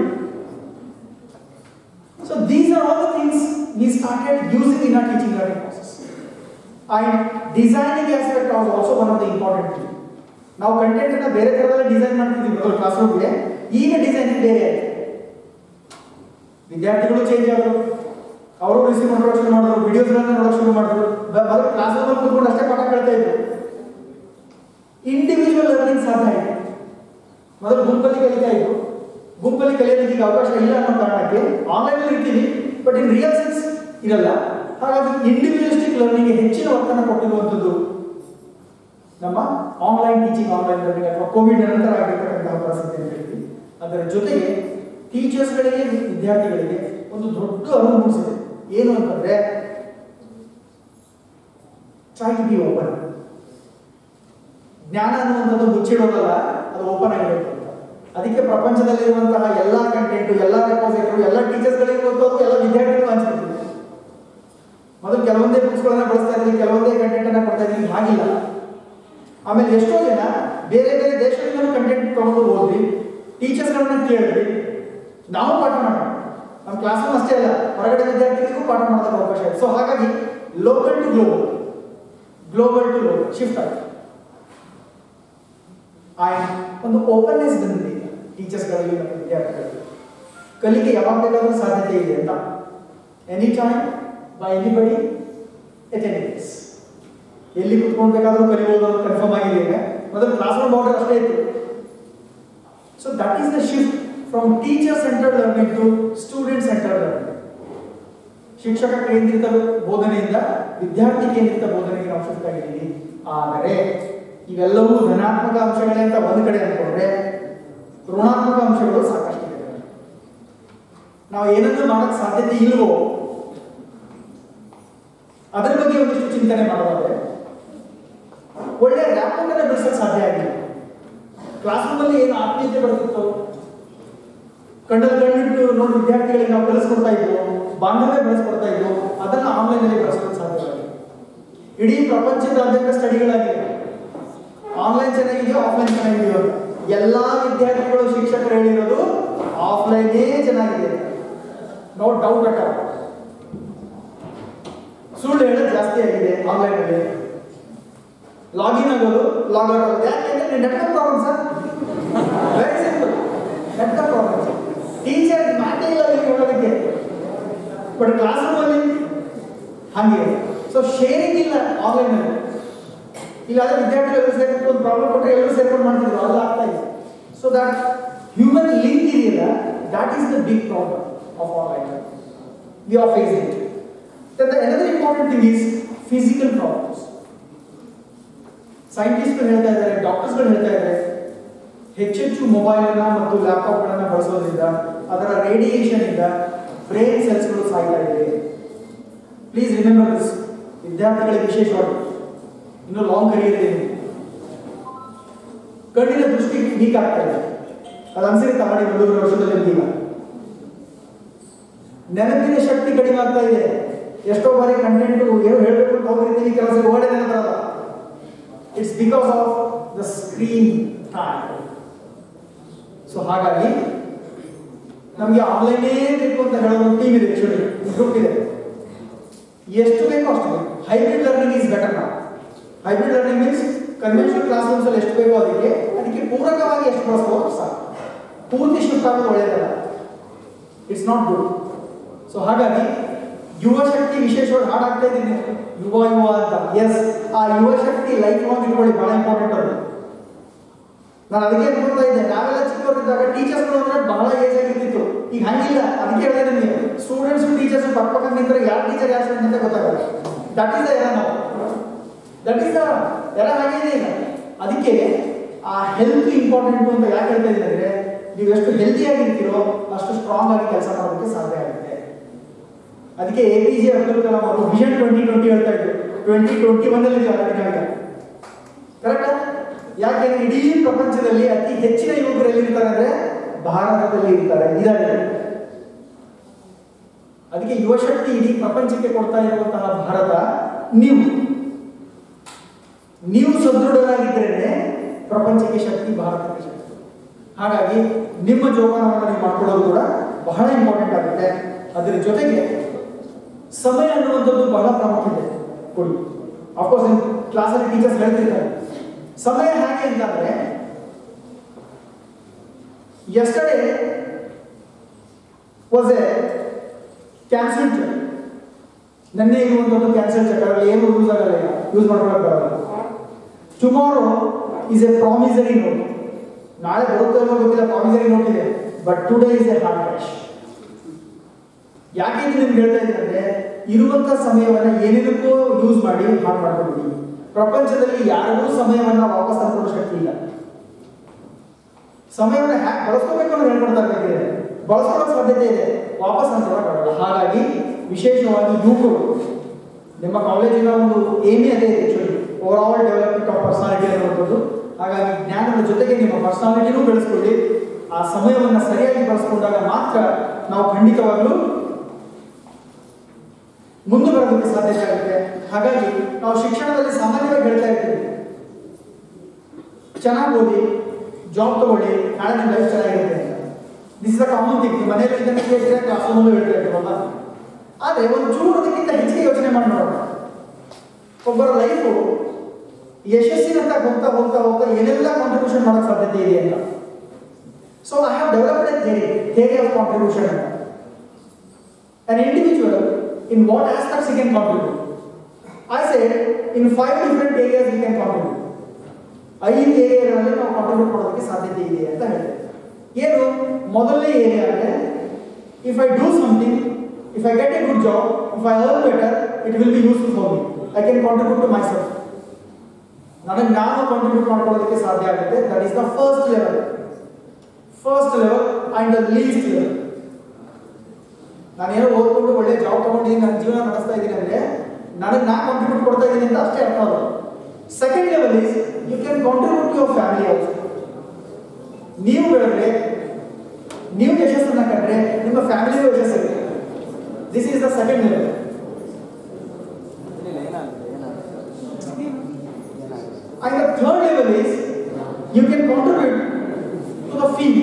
so these are all the things we started using in our teaching learning process and designing aspect was also one of the important thing ನಾವು ಕಂಟೆಂಟ್ ಅನ್ನ ಬೇರೆ ಥರದಲ್ಲಿ ಡಿಸೈನ್ ಮಾಡ್ತಿದ್ವಿ ಕ್ಲಾಸ್ ರೂಮ್ಗೆ ಈಗ ಡಿಸೈನಿಂಗ್ ಬೇರೆ ಆಯ್ತು ವಿದ್ಯಾರ್ಥಿಗಳು ಚೇಂಜ್ ಆದರು ಅವರು ರಿಸೀವ್ ಮಾಡೋಕೆ ಶುರು ಮಾಡಿದ್ರು ವಿಡಿಯೋಸ್ಗಳನ್ನ ನೋಡೋಕೆ ಶುರು ಮಾಡಿದ್ರು ಬ- ಮೊದಲು ಕ್ಲಾಸ್ ರೂಮಲ್ಲಿ ಕೂತ್ಕೊಂಡು ಅಷ್ಟೇ ಪಾಠ ಕೇಳ್ತಾ ಇದ್ರು ಇಂಡಿವಿಜುವಲ್ ಲರ್ನಿಂಗ್ ಸಾಧ್ಯ ಆಯಿತು ಮೊದಲು ಗುಂಪಲ್ಲಿ ಕಲಿತಾ ಇದ್ರು ಗುಂಪಲ್ಲಿ ಕಲಿಯೋದಕ್ಕೆ ಈಗ ಅವಕಾಶ ಇಲ್ಲ ಅನ್ನೋ ಕಾರಣಕ್ಕೆ ಆನ್ಲೈನಲ್ಲಿ ಇರ್ತೀವಿ ಬಟ್ ಇನ್ ರಿಯಲ್ ಸೆನ್ಸ್ ಇರಲ್ಲ ಹಾಗಾಗಿ ಇಂಡಿವಿಜುವಲಿಸ್ಟಿಕ್ ಲರ್ನಿಂಗ್ಗೆ ಹೆಚ್ಚಿನ ಒತ್ತನ್ನು ಕೊಟ್ಟಿರುವಂಥದ್ದು ನಮ್ಮ ಆನ್ಲೈನ್ ಟೀಚಿಂಗ್ ಆನ್ಲೈನ್ ಲರ್ನಿಂಗ್ ಅಥವಾ ಕೋವಿಡ್ ನಂತರ ಆಗಿರ್ತಕ್ಕಂತಹ ಪರಿಸ್ಥಿತಿ ಅಂತ ಹೇಳ್ತೀವಿ ಅದರ ಜೊತೆಗೆ ಟೀಚರ್ಸ್ಗಳಿಗೆ ವಿದ್ಯಾರ್ಥಿಗಳಿಗೆ ಒಂದು ದೊಡ್ಡ ಅರಿವು ಮೂಡಿಸಿದೆ ಏನು ಅಂತಂದ್ರೆ ಟ್ರೈ ಟು ಬಿ ಓಪನ್ ಜ್ಞಾನ ಅನ್ನುವಂಥದ್ದು ಮುಚ್ಚಿಡೋದಲ್ಲ ಅದು ಓಪನ್ ಆಗಿರಬೇಕು ಅಂತ ಅದಕ್ಕೆ ಪ್ರಪಂಚದಲ್ಲಿರುವಂತಹ ಎಲ್ಲ ಕಂಟೆಂಟು ಎಲ್ಲ ರೆಪಾಸಿಟರಿ ಎಲ್ಲ ಟೀಚರ್ಸ್ಗಳಿಗೆ ಗೊತ್ತೋದು ಎಲ್ಲ ವಿದ್ಯಾರ್ಥಿಗಳು ಹಂಚ್ಬಿಡ್ತೀವಿ ಮೊದಲು ಕೆಲವೊಂದೇ ಬುಕ್ಸ್ಗಳನ್ನ ಬಳಸ್ತಾ ಇದ್ವಿ ಕೆಲವೊಂದೇ ಕಂಟೆಂಟ್ ಅನ್ನ ಕೊಡ್ತಾ ಇದ್ವಿ ಹಾಗಿಲ್ಲ ಆಮೇಲೆ ಎಷ್ಟೋ ಜನ ಬೇರೆ ಬೇರೆ ದೇಶಗಳಿಂದ ಕಂಟೆಂಟ್ ತಗೊಂಡು ಓದ್ವಿ ಟೀಚರ್ಸ್ಗಳನ್ನ ಕೇಳಿದ್ವಿ ನಾವು ಪಾಠ ಮಾಡೋಣ ನಮ್ಮ ಕ್ಲಾಸ್ ರೂಮ್ ಅಷ್ಟೇ ಅಲ್ಲ ಹೊರಗಡೆ ವಿದ್ಯಾರ್ಥಿಗಳಿಗೂ ಪಾಠ ಮಾಡೋದಕ್ಕೆ ಅವಕಾಶ ಇದೆ ಸೊ ಹಾಗಾಗಿ local to global global to local shift ಆಗಿದೆ ಆ್ಯಂಡ್ ಒಂದು ಓಪನ್ನೆಸ್ ಬಂದಿದೆ ಈಗ ಟೀಚರ್ಸ್ಗಳಲ್ಲಿ ಮತ್ತು ವಿದ್ಯಾರ್ಥಿಗಳಿಗೆ ಕಲಿಕೆ ಯಾವಾಗ ಬೇಕಾದ್ರೂ ಸಾಧ್ಯತೆ ಇದೆ ಅಂತ any time by anybody at any place ಎಲ್ಲಿ ಕುತ್ಕೊಂಡು ಬೇಕಾದ್ರೂ ಕಲಿಬೋದು ಅಂತ ಕನ್ಫರ್ಮ್ ಆಗಿದೆ ಈಗ ಮೊದಲು ಕ್ಲಾಸ್ ರೂಮ್ ಬೌಂಡರ್ ಅಷ್ಟೇ ಇತ್ತು so that is the shift from teacher centred learning to student centred learning ಶಿಕ್ಷಕ ಕೇಂದ್ರಿತ ಬೋಧನೆಯಿಂದ ವಿದ್ಯಾರ್ಥಿ ಕೇಂದ್ರಿತ ಬೋಧನೆಗೆ ನಾವು ಶಿಫ್ಟ್ ಆಗಿದ್ದೀವಿ ಆದರೆ ಇವೆಲ್ಲವೂ ಧನಾತ್ಮಕ ಅಂಶಗಳೇ ಅಂತ ಒಂದು ಕಡೆ ಅನ್ಕೊಂಡ್ರೆ ಋಣಾತ್ಮಕ ಅಂಶಗಳು ಸಾಕಷ್ಟಿದೆ ನಾವು ಏನನ್ನು ಮಾಡಕ್ ಸಾಧ್ಯತೆ ಇಲ್ವೋ ಅದರ ಬಗ್ಗೆ ಒಂದಿಷ್ಟು ಚಿಂತನೆ ಮಾಡೋದಾದ್ರೆ ಒಳ್ಳೆ ರ್ಯಾಪೋರ್ಟ್ ಅನ್ನ ಬೆಳೆಸಕ್ಕೆ ಸಾಧ್ಯ ಆಗಿಲ್ಲ ಕ್ಲಾಸ್ ರೂಮಲ್ಲಿ ಏನು ಆತ್ಮೀಯತೆ ಬರ್ತಿತ್ತು ಕಣ್ಣಲ್ಲಿ ಕಣ್ಣಿಟ್ಟು ನೋಡಿ ವಿದ್ಯಾರ್ಥಿಗಳಿಗೆ ನಾವು ಬೆಳೆಸ್ಕೊಡ್ತಾ ಇದ್ವು ಬಾಂಧವ್ಯ ಬೆಳೆಸ್ಕೊಡ್ತಾ ಇದ್ವು ಅದನ್ನ ಆನ್ಲೈನ್ ಅಲ್ಲಿ ಬೆಳೆಸೋಕೆ ಸಾಧ್ಯವಾಗಿಲ್ಲ ಇಡೀ ಪ್ರಪಂಚದಾದ್ಯಂತ ಸ್ಟಡಿಗಳಾಗಿದೆ ಆನ್ಲೈನ್ ಚೆನ್ನಾಗಿದೆಯೋ ಆಫ್ಲೈನ್ ಚೆನ್ನಾಗಿದೆಯೋ ಅಂತ ಎಲ್ಲಾ ವಿದ್ಯಾರ್ಥಿಗಳು ಶಿಕ್ಷಕರು ಹೇಳಿರೋದು ಆಫ್ಲೈನೇ ಚೆನ್ನಾಗಿದೆ ನೋ ಡೌಟ್ ಅಟ್ ಆಲ್ ಸುಳ್ಳು ಹೇಳೋದು ಜಾಸ್ತಿ ಆಗಿದೆ ಆನ್ಲೈನ್ ಅಲ್ಲಿ ಲಾಗಿನ್ ಆಗೋದು ಲಾಗ್ ಔಟ್ ಆಗೋದು ಯಾಕೆಂದ್ರೆ network problem sir very simple network problem teacher ಮಾತೇ ಇಲ್ಲ ಅಲ್ಲಿ ಹೇಳೋದಕ್ಕೆ ಬಟ್ ಕ್ಲಾಸ್ ರೂಮಲ್ಲಿ ಹಾಗೆ ಸೊ ಶೇರಿಂಗ್ ಇಲ್ಲ ಆನ್ಲೈನ್ ಅಲ್ಲಿ ಇಲ್ಲಾದ್ರೆ ವಿದ್ಯಾರ್ಥಿಗಳು ಸೇರ್ಕೊಂಡು ಒಂದು ಪ್ರಾಬ್ಲಮ್ ಕೊಟ್ಟರೆ ಎಲ್ಲರೂ ಸೇರ್ಕೊಂಡು ಮಾಡ್ತಿದ್ರು ಅಲ್ಲ ಆಗ್ತಾ ಇದೆ ಸೊ ದಟ್ ಹ್ಯೂಮನ್ ಲಿಂಕ್ ಇದೆಯಲ್ಲ that is the big problem of online we are facing Then the another important thing is physical problems. ಸೈಂಟಿಸ್ಟ್ಗಳು ಹೇಳ್ತಾ ಇದ್ದಾರೆ ಡಾಕ್ಟರ್ಸ್ಗಳು ಹೇಳ್ತಾ ಇದ್ದಾರೆ ಹೆಚ್ಚೆಚ್ಚು ಮೊಬೈಲನ್ನ ಮತ್ತು ಲ್ಯಾಪ್ಟಾಪ್ಗಳನ್ನ ಬಳಸೋದ್ರಿಂದ ಅದರ ರೇಡಿಯೇಷನ್ ಇಂದ ಬ್ರೈನ್ ಸೆಲ್ಸ್ಗಳು ಸಾಯ್ತಾ ಇವೆ ಪ್ಲೀಸ್ ರಿಮೆಂಬರ್ ದಿಸ್ ವಿದ್ಯಾರ್ಥಿಗಳಿಗೆ ವಿಶೇಷವಾಗಿ ಇನ್ನು ಲಾಂಗ್ ಕರಿಯರ್ ಇದೆ ಕಣ್ಣಿನ ದೃಷ್ಟಿ ವೀಕ್ ಆಗ್ತಾ ಇದೆ ಅದು ಅನ್ಸಿರುತ್ತೆ ಮಾಡಿ ಒಂದೂವರೆ ವರ್ಷದಲ್ಲಿ ಈಗ ನೆನಪಿನ ಶಕ್ತಿ ಕಡಿಮೆ ಆಗ್ತಾ ಇದೆ ಎಷ್ಟೋ ಬಾರಿ ಕಂಟೆಂಟ್ ಏನು ಹೇಳಬೇಕು ಅಂತ ಹೋಗಿರ್ತೀವಿ ಕೆಲಸ ಓಡೇ ನೆನಪಲ್ಲ it's because of the screen time so ಹಾಗಾಗಿ ನಮಗೆ ಆನ್ಲೈನೇ ಬೇಕು ಅಂತ ಹೇಳೋ ಒಂದು ಟೀಮ್ ಇದೆ ಆಕ್ಚುಲಿ ಗ್ರೂಪ್ ಇದೆ ಎಷ್ಟು ಬೇಕೋ ಅಷ್ಟು ಬೇಕು ಹೈಬ್ರಿಡ್ ಲರ್ನಿಂಗ್ ಈಸ್ ಬೆಟರ್ ನಾವು hybrid learning means conventional classrooms ಅಲ್ಲಿ ಎಷ್ಟು ಬೇಕೋ ಅದಕ್ಕೆ ಅದಕ್ಕೆ ಪೂರಕವಾಗಿ ಎಷ್ಟು ಬಳಸ್ಬೋದು ಸಾಕು ಪೂರ್ತಿ ಶಿಫ್ಟ್ ಆಗೋದು ಒಳ್ಳೆಯದಲ್ಲ ಇಟ್ಸ್ ನಾಟ್ ಗುಡ್ ಸೊ ಹಾಗಾಗಿ ಯುವ ಶಕ್ತಿ ವಿಶೇಷವಾಗಿ ಹಾಡಾಗ್ತಾ ಇದ್ದೀನಿ ಯುವ ಯುವ ಅಂತ ಎಸ್ ಆ ಯುವ ಶಕ್ತಿ ಲೈಫ್ ಲಾಂಗ್ ಇಟ್ಕೊಳ್ಳಿ ಬಹಳ ಇಂಪಾರ್ಟೆಂಟ್ ಅದು ನಾನು ಅದಕ್ಕೆ ಅನ್ಕೊಳ್ತಾ ಇದ್ದೆ ನಾವೆಲ್ಲ ಚಿಕ್ಕವರಿದ್ದಾಗ ಟೀಚರ್ಸ್ಗಳು ಅಂದ್ರೆ ಬಹಳ ಏಜ್ ಆಗಿರ್ತಿತ್ತು ಈಗ ಹಂಗಿಲ್ಲ ಅದಕ್ಕೆ ಹೇಳಿದೆ ನಿಮಗೆ ಸ್ಟೂಡೆಂಟ್ಸ್ ಟೀಚರ್ಸ್ ಪಕ್ಕ ಪಕ್ಕ ನಿಂತರೆ ಯಾರು ಟೀಚರ್ ಯಾರು ಸ್ಟೂಡೆಂಟ್ ಅಂತ ಗೊತ್ತಾಗಲ್ಲ ದಟ್ ಈಸ್ ದ ಎರ ನಾವು ದಟ್ ಈಸ್ ದ ಎರ ಹಾಗೆ ಇದೆ ಈಗ ಅದಕ್ಕೆ ಆ ಹೆಲ್ತ್ ಇಂಪಾರ್ಟೆಂಟ್ ಅಂತ ಯಾಕೆ ಹೇಳ್ತಾ ಇದ್ದೀನಿ ಅಂದ್ರೆ ನೀವು ಎಷ್ಟು ಹೆಲ್ದಿ ಆಗಿರ್ತೀರೋ ಅಷ್ಟು ಸ್ಟ್ರಾಂಗ್ ಆಗಿ ಕೆಲಸ ಮಾಡೋದಕ್ಕೆ ಸಾಧ್ಯ ಆಗುತ್ತೆ ಅದಕ್ಕೆ A P J Abdul Kalam ಅವರು ವಿಷನ್ ಟ್ವೆಂಟಿ ಟ್ವೆಂಟಿ ಹೇಳ್ತಾ ಇದ್ರು ಟ್ವೆಂಟಿ ಟ್ವೆಂಟಿ ಒನ್ ಅಲ್ಲಿ ಕರೆಕ್ಟಾ ಯಾಕೆಂದ್ರೆ ಇಡೀ ಪ್ರಪಂಚದಲ್ಲಿ ಅತಿ ಹೆಚ್ಚಿನ ಯುವಕರು ಎಲ್ಲಿರ್ತಾರೆ ಅಂದ್ರೆ ಭಾರತದಲ್ಲಿ ಇರ್ತಾರೆ ಇದ್ದಾರೆ ಅದಕ್ಕೆ ಯುವಶಕ್ತಿ ಇಡೀ ಪ್ರಪಂಚಕ್ಕೆ ಕೊಡ್ತಾ ಇರುವಂತಹ ಭಾರತ ನೀವು ನೀವು ಸದೃಢರಾಗಿದ್ರೇನೆ ಪ್ರಪಂಚಕ್ಕೆ ಶಕ್ತಿ ಭಾರತಕ್ಕೆ ಶಕ್ತಿ ಹಾಗಾಗಿ ನಿಮ್ಮ ಜೋಪಾನವನ್ನು ನೀವು ಮಾಡ್ಕೊಳ್ಳೋದು ಕೂಡ ಬಹಳ ಇಂಪಾರ್ಟೆಂಟ್ ಆಗುತ್ತೆ ಅದರ ಜೊತೆಗೆ ಸಮಯ ಅನ್ನುವಂಥದ್ದು ಬಹಳ ಪ್ರಾಮುಖ್ಯತೆ ಕೊಡಿ ಅಫ್ಕೋರ್ಸ್ ಕ್ಲಾಸಲ್ಲಿ ಟೀಚರ್ಸ್ ಹೇಳ್ತಿರ್ತಾರೆ ಸಮಯ ಹೇಗೆ ಅಂತಂದ್ರೆ yesterday was a cancel cheque ನೆನ್ನೆ ಇರುವಂಥದ್ದು ಕ್ಯಾನ್ಸಲ್ ಚೆಕ್ ಅದರಲ್ಲಿ ಏನು ಯೂಸ್ ಆಗಲ್ಲ ಈಗ ಯೂಸ್ ಮಾಡ್ಕೊಳಕ್ ಬರಲ್ಲ tomorrow is a promissory note ನಾಳೆ ಬರುತ್ತೋ ಇಲ್ವೋ ಗೊತ್ತಿಲ್ಲ ಪ್ರಾಮಿಸರಿ ನೋಟ್ ಇದೆ but today is a hard cash ಯಾಕೆ ಇದು ನಿಮ್ಗೆ ಹೇಳ್ತಾ ಇದ್ದೀನಿ ಅಂದ್ರೆ ಇರುವಂತ ಸಮಯವನ್ನ ಏನೇನಕ್ಕೂ ಯೂಸ್ ಮಾಡಿ ಹಾಳು ಮಾಡ್ಕೊಳ್ತೀವಿ ಪ್ರಪಂಚದಲ್ಲಿ ಯಾರಿಗೂ ಸಮಯವನ್ನ ವಾಪಸ್ ತಂದ್ಕೊಳ್ಳೋ ಶಕ್ತಿ ಇಲ್ಲ ಸಮಯವನ್ನ ಹ್ಯಾಕ್ ಬಳಸ್ಕೋಬೇಕು ಅನ್ನೋದು ಹೇಳ್ಕೊಡ್ತಾ ಇರ್ಬೇಕಿದೆ ಬಳಸ್ಕೊಳ್ಳೋ ಸಾಧ್ಯತೆ ಇದೆ ವಾಪಸ್ ತಂದ್ಕೊಳ್ಳೋಕ್ಕಾಗಲ್ಲ ಹಾಗಾಗಿ ವಿಶೇಷವಾಗಿ ಯುವಕರು ನಿಮ್ಮ ಕಾಲೇಜಿನ ಒಂದು ಏಮೇ ಅದೇ ಇದೆ actually overall development of personality ಅನ್ನುವಂಥದ್ದು ಹಾಗಾಗಿ ಜ್ಞಾನದ ಜೊತೆಗೆ ನಿಮ್ಮ ಪರ್ಸನಾಲಿಟಿನೂ ಬೆಳೆಸ್ಕೊಳ್ಳಿ ಆ ಸಮಯವನ್ನು ಸರಿಯಾಗಿ ಬಳಸ್ಕೊಂಡಾಗ ಮಾತ್ರ ನಾವು ಖಂಡಿತವಾಗ್ಲೂ ಮುಂದೆ ಬರೋದಕ್ಕೆ ಸಾಧ್ಯತೆ ಆಗುತ್ತೆ ಹಾಗಾಗಿ ನಾವು ಶಿಕ್ಷಣದಲ್ಲಿ ಸಾಮಾನ್ಯವಾಗಿ ಹೇಳ್ತಾ ಇರ್ತೀವಿ ಚೆನ್ನಾಗಿ ಓದಿ ಜಾಬ್ ತಗೊಳ್ಳಿ ನಾಳೆ ನಿಮ್ಮ ಲೈಫ್ ಚೆನ್ನಾಗಿರುತ್ತೆ ಅಂತ this is a common thing ಮನೆಯಲ್ಲಿ ಇದನ್ನು ಕೇಳ್ತೀರಾ ಕ್ಲಾಸ್ ರೂಮಲ್ಲೂ ಹೇಳ್ತಾ ಇರ್ತೀವಲ್ಲ ಆದರೆ ಒಂದು ಚೂರು ಅದಕ್ಕಿಂತ ಹೆಚ್ಚಿಗೆ ಯೋಚನೆ ಮಾಡಿ ನೋಡೋಣ ಒಬ್ಬರ ಲೈಫು ಯಶಸ್ಸಿನಂತ ಹೋಗ್ತಾ ಹೋಗ್ತಾ ಹೋಗ್ತಾ ಏನೆಲ್ಲ ಕಾಂಟ್ರಿಬ್ಯೂಷನ್ ಮಾಡೋಕ್ಕೆ ಸಾಧ್ಯತೆ ಇದೆ ಅಂತ so I have developed a theory theory of contribution ಅಂತ an individual in what aspects he can contribute. I said in five different areas we can contribute. ಐದು ಏರಿಯಾಗಳಲ್ಲಿ ನಾವು ಕಾಂಟ್ರಿಬ್ಯೂಟ್ ಮಾಡೋದಕ್ಕೆ ಸಾಧ್ಯತೆ ಇದೆ ಅಂತ ಹೇಳಿದೆ ಏನು ಮೊದಲನೇ ಏರಿಯಾ ಅಂದರೆ if I do something if I get a good job if I earn better it will be useful for me I can contribute to my self ನನಗೆ ನಾನು ಕಾಂಟ್ರಿಬ್ಯೂಟ್ ಮಾಡ್ಕೊಳ್ಳೋದಕ್ಕೆ ಸಾಧ್ಯ ಆಗುತ್ತೆ that is the first level first level and the least level ನಾನೇನೋ ಓದ್ಕೊಂಡು ಒಳ್ಳೆ ಜಾಬ್ ತಗೊಂಡಿದ್ದೀನಿ ನನ್ನ ಜೀವನ ನಡೆಸ್ತಾ ಇದ್ದೀನಿ ಅಂದರೆ ನನಗೆ ನಾ ಕಾಂಟ್ರಿಬ್ಯೂಟ್ ಕೊಡ್ತಾ ಇದ್ದೀನಿ ಅಂತ ಅಷ್ಟೇ ಅರ್ಥ ಆಗೋದು second level is you can contribute your family also ನೀವು ಬೆಳೆದ್ರೆ ನೀವು ಯಶಸ್ಸನ್ನ ಕಂಡ್ರೆ ನಿಮ್ಮ ಫ್ಯಾಮಿಲಿಗೂ ಯಶಸ್ಸಿರುತ್ತೆ this is the second level And the third level is you can contribute to the field.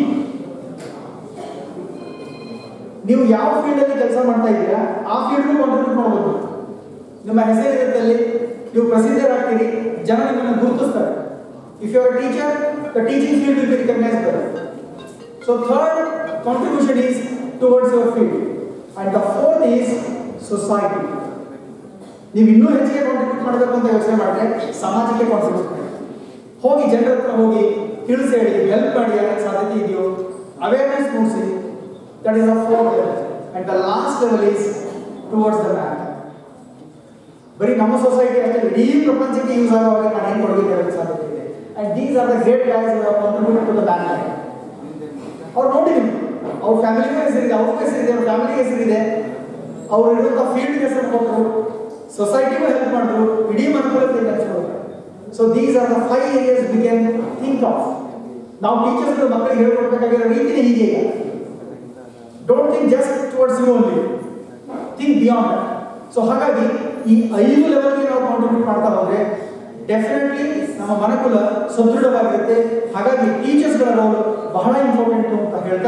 ನೀವು ಯಾವ ಫೀಲ್ಡಲ್ಲಿ ಕೆಲಸ ಮಾಡ್ತಾ ಇದ್ದೀರಾ ಆ ಫೀಲ್ಡ್ಗೂ ಕಾಂಟ್ರಿಬ್ಯೂಟ್ ಮಾಡ್ಬೋದು ನಿಮ್ಮ ಹೆಸರಿರುತ್ತೆ ಅಲ್ಲಿ ನೀವು ಪ್ರಸಿದ್ಧರಾಗ್ತೀರಿ ಜನ ನಿಮ್ಮನ್ನು ಗುರುತಿಸ್ತಾರೆ if you are teacher the teaching field will be recognise so third contribution is towards your field and the fourth is society ನೀವು ಇನ್ನೂ ಹೆಚ್ಚಿಗೆ ಕಾಂಟ್ರಿಬ್ಯೂಟ್ ಮಾಡಬೇಕು ಅಂತ ಯೋಚನೆ ಮಾಡಿದ್ರೆ ಸಮಾಜಕ್ಕೆ ಕಾಂಟ್ರಿಬ್ಯೂಟ್ ಮಾಡಿ ಹೋಗಿ ಜನರ ಹತ್ರ ಹೋಗಿ ತಿಳಿಸಿ ಹೇಳಿ ಹೆಲ್ಪ್ ಮಾಡಿ ಅನ್ನೋ ಸಾಧ್ಯತೆ ಇದೆಯೋ ಅವೇರ್ನೆಸ್ ಮೂಡಿಸಿ that is the fourth level and the last level is towards the man ಬರೀ ನಮ್ಮ ಸೊಸೈಟಿ ಅಷ್ಟೇ ಇಡೀ ಪ್ರಪಂಚಕ್ಕೆ ಯೂಸ್ ಆಗೋ ಹಾಗೆ ನಾನು ಏನು ಕೊಡುಗೆ ನೀಡೋಕ್ಕೆ ಸಾಧ್ಯತೆ ಇದೆ and these are the great guys contribute to the bank ಅವ್ರು ನೋಡಿದ್ದೀನಿ ಅವ್ರ ಫ್ಯಾಮಿಲಿಗೂ ಹೆಸರಿದೆ ಅವ್ರಿಗೂ ಹೆಸರಿದೆ ಅವ್ರ ಫ್ಯಾಮಿಲಿಗೆ ಹೆಸರಿದೆ ಅವ್ರು ಇರುವಂಥ ಫೀಲ್ಡ್ಗೆ ಹೆಸರು ಕೊಟ್ಟರು ಸೊಸೈಟಿಗೂ ಹೆಲ್ಪ್ ಮಾಡಿದ್ರು ಇಡೀ ಮನುಕುಲಕ್ಕೆ ನಡೆಸ್ಕೊಡ್ತಾರೆ so these are the five areas we can think of ನಾವು ಟೀಚರ್ಸ್ಗಳು ಮಕ್ಕಳಿಗೆ ಹೇಳ್ಕೊಡ್ಬೇಕಾಗಿರೋ ರೀತಿನೇ ಹೀಗೆ ಈಗ don't think just towards you only think beyond so ಹಾಗಾಗಿ ಈ ಐದು ಲೆವೆಲ್ಗೆ ನಾವು ಕಾಂಟ್ರಿಬ್ಯೂಟ್ ಮಾಡ್ತಾ ಹೋದ್ರೆ ಡೆಫಿನೆಟ್ಲಿ ನಮ್ಮ ಮನಕುಲ ಸದೃಢವಾಗಿರುತ್ತೆ ಹಾಗಾಗಿ ಟೀಚರ್ಸ್ಗಳ ರೋಲ್ ಬಹಳ ಇಂಪಾರ್ಟೆಂಟ್ ಅಂತ ಹೇಳ್ತಾ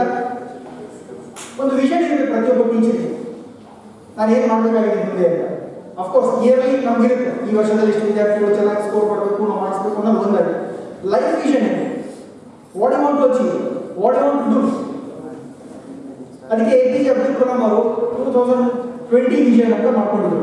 ಒಂದು ವಿಷನ್ ಇರುತ್ತೆ ಪ್ರತಿಯೊಬ್ಬ ಟೀಚರ್ಗೆ ನಾನು ಏನು ಮಾಡಬೇಕಾಗಿದೆ ಮುಂದೆ ಅಂತ ಅಫ್ಕೋರ್ಸ್ ಇಯರ್ಲಿ ನಮಗಿರುತ್ತೆ ಈ ವರ್ಷದಲ್ಲಿ ಇಷ್ಟು ವಿದ್ಯಾರ್ಥಿಗಳು ಚೆನ್ನಾಗಿ ಸ್ಕೋರ್ ಮಾಡಬೇಕು ನಾವು ಮಾಡಿಸ್ಬೇಕು ಅನ್ನೋದು ಒಂದಾಗಿ ಲೈಫ್ ವಿಷನ್ ಇದೆ what you want to achieve what you want to do ಅದಕ್ಕೆ A P J Abdul Kalam ಅವರು ಟೂ ತೌಸಂಡ್ ಟ್ವೆಂಟಿ ವಿಷನ್ ಅಂತ ಮಾಡ್ಕೊಂಡಿದ್ರು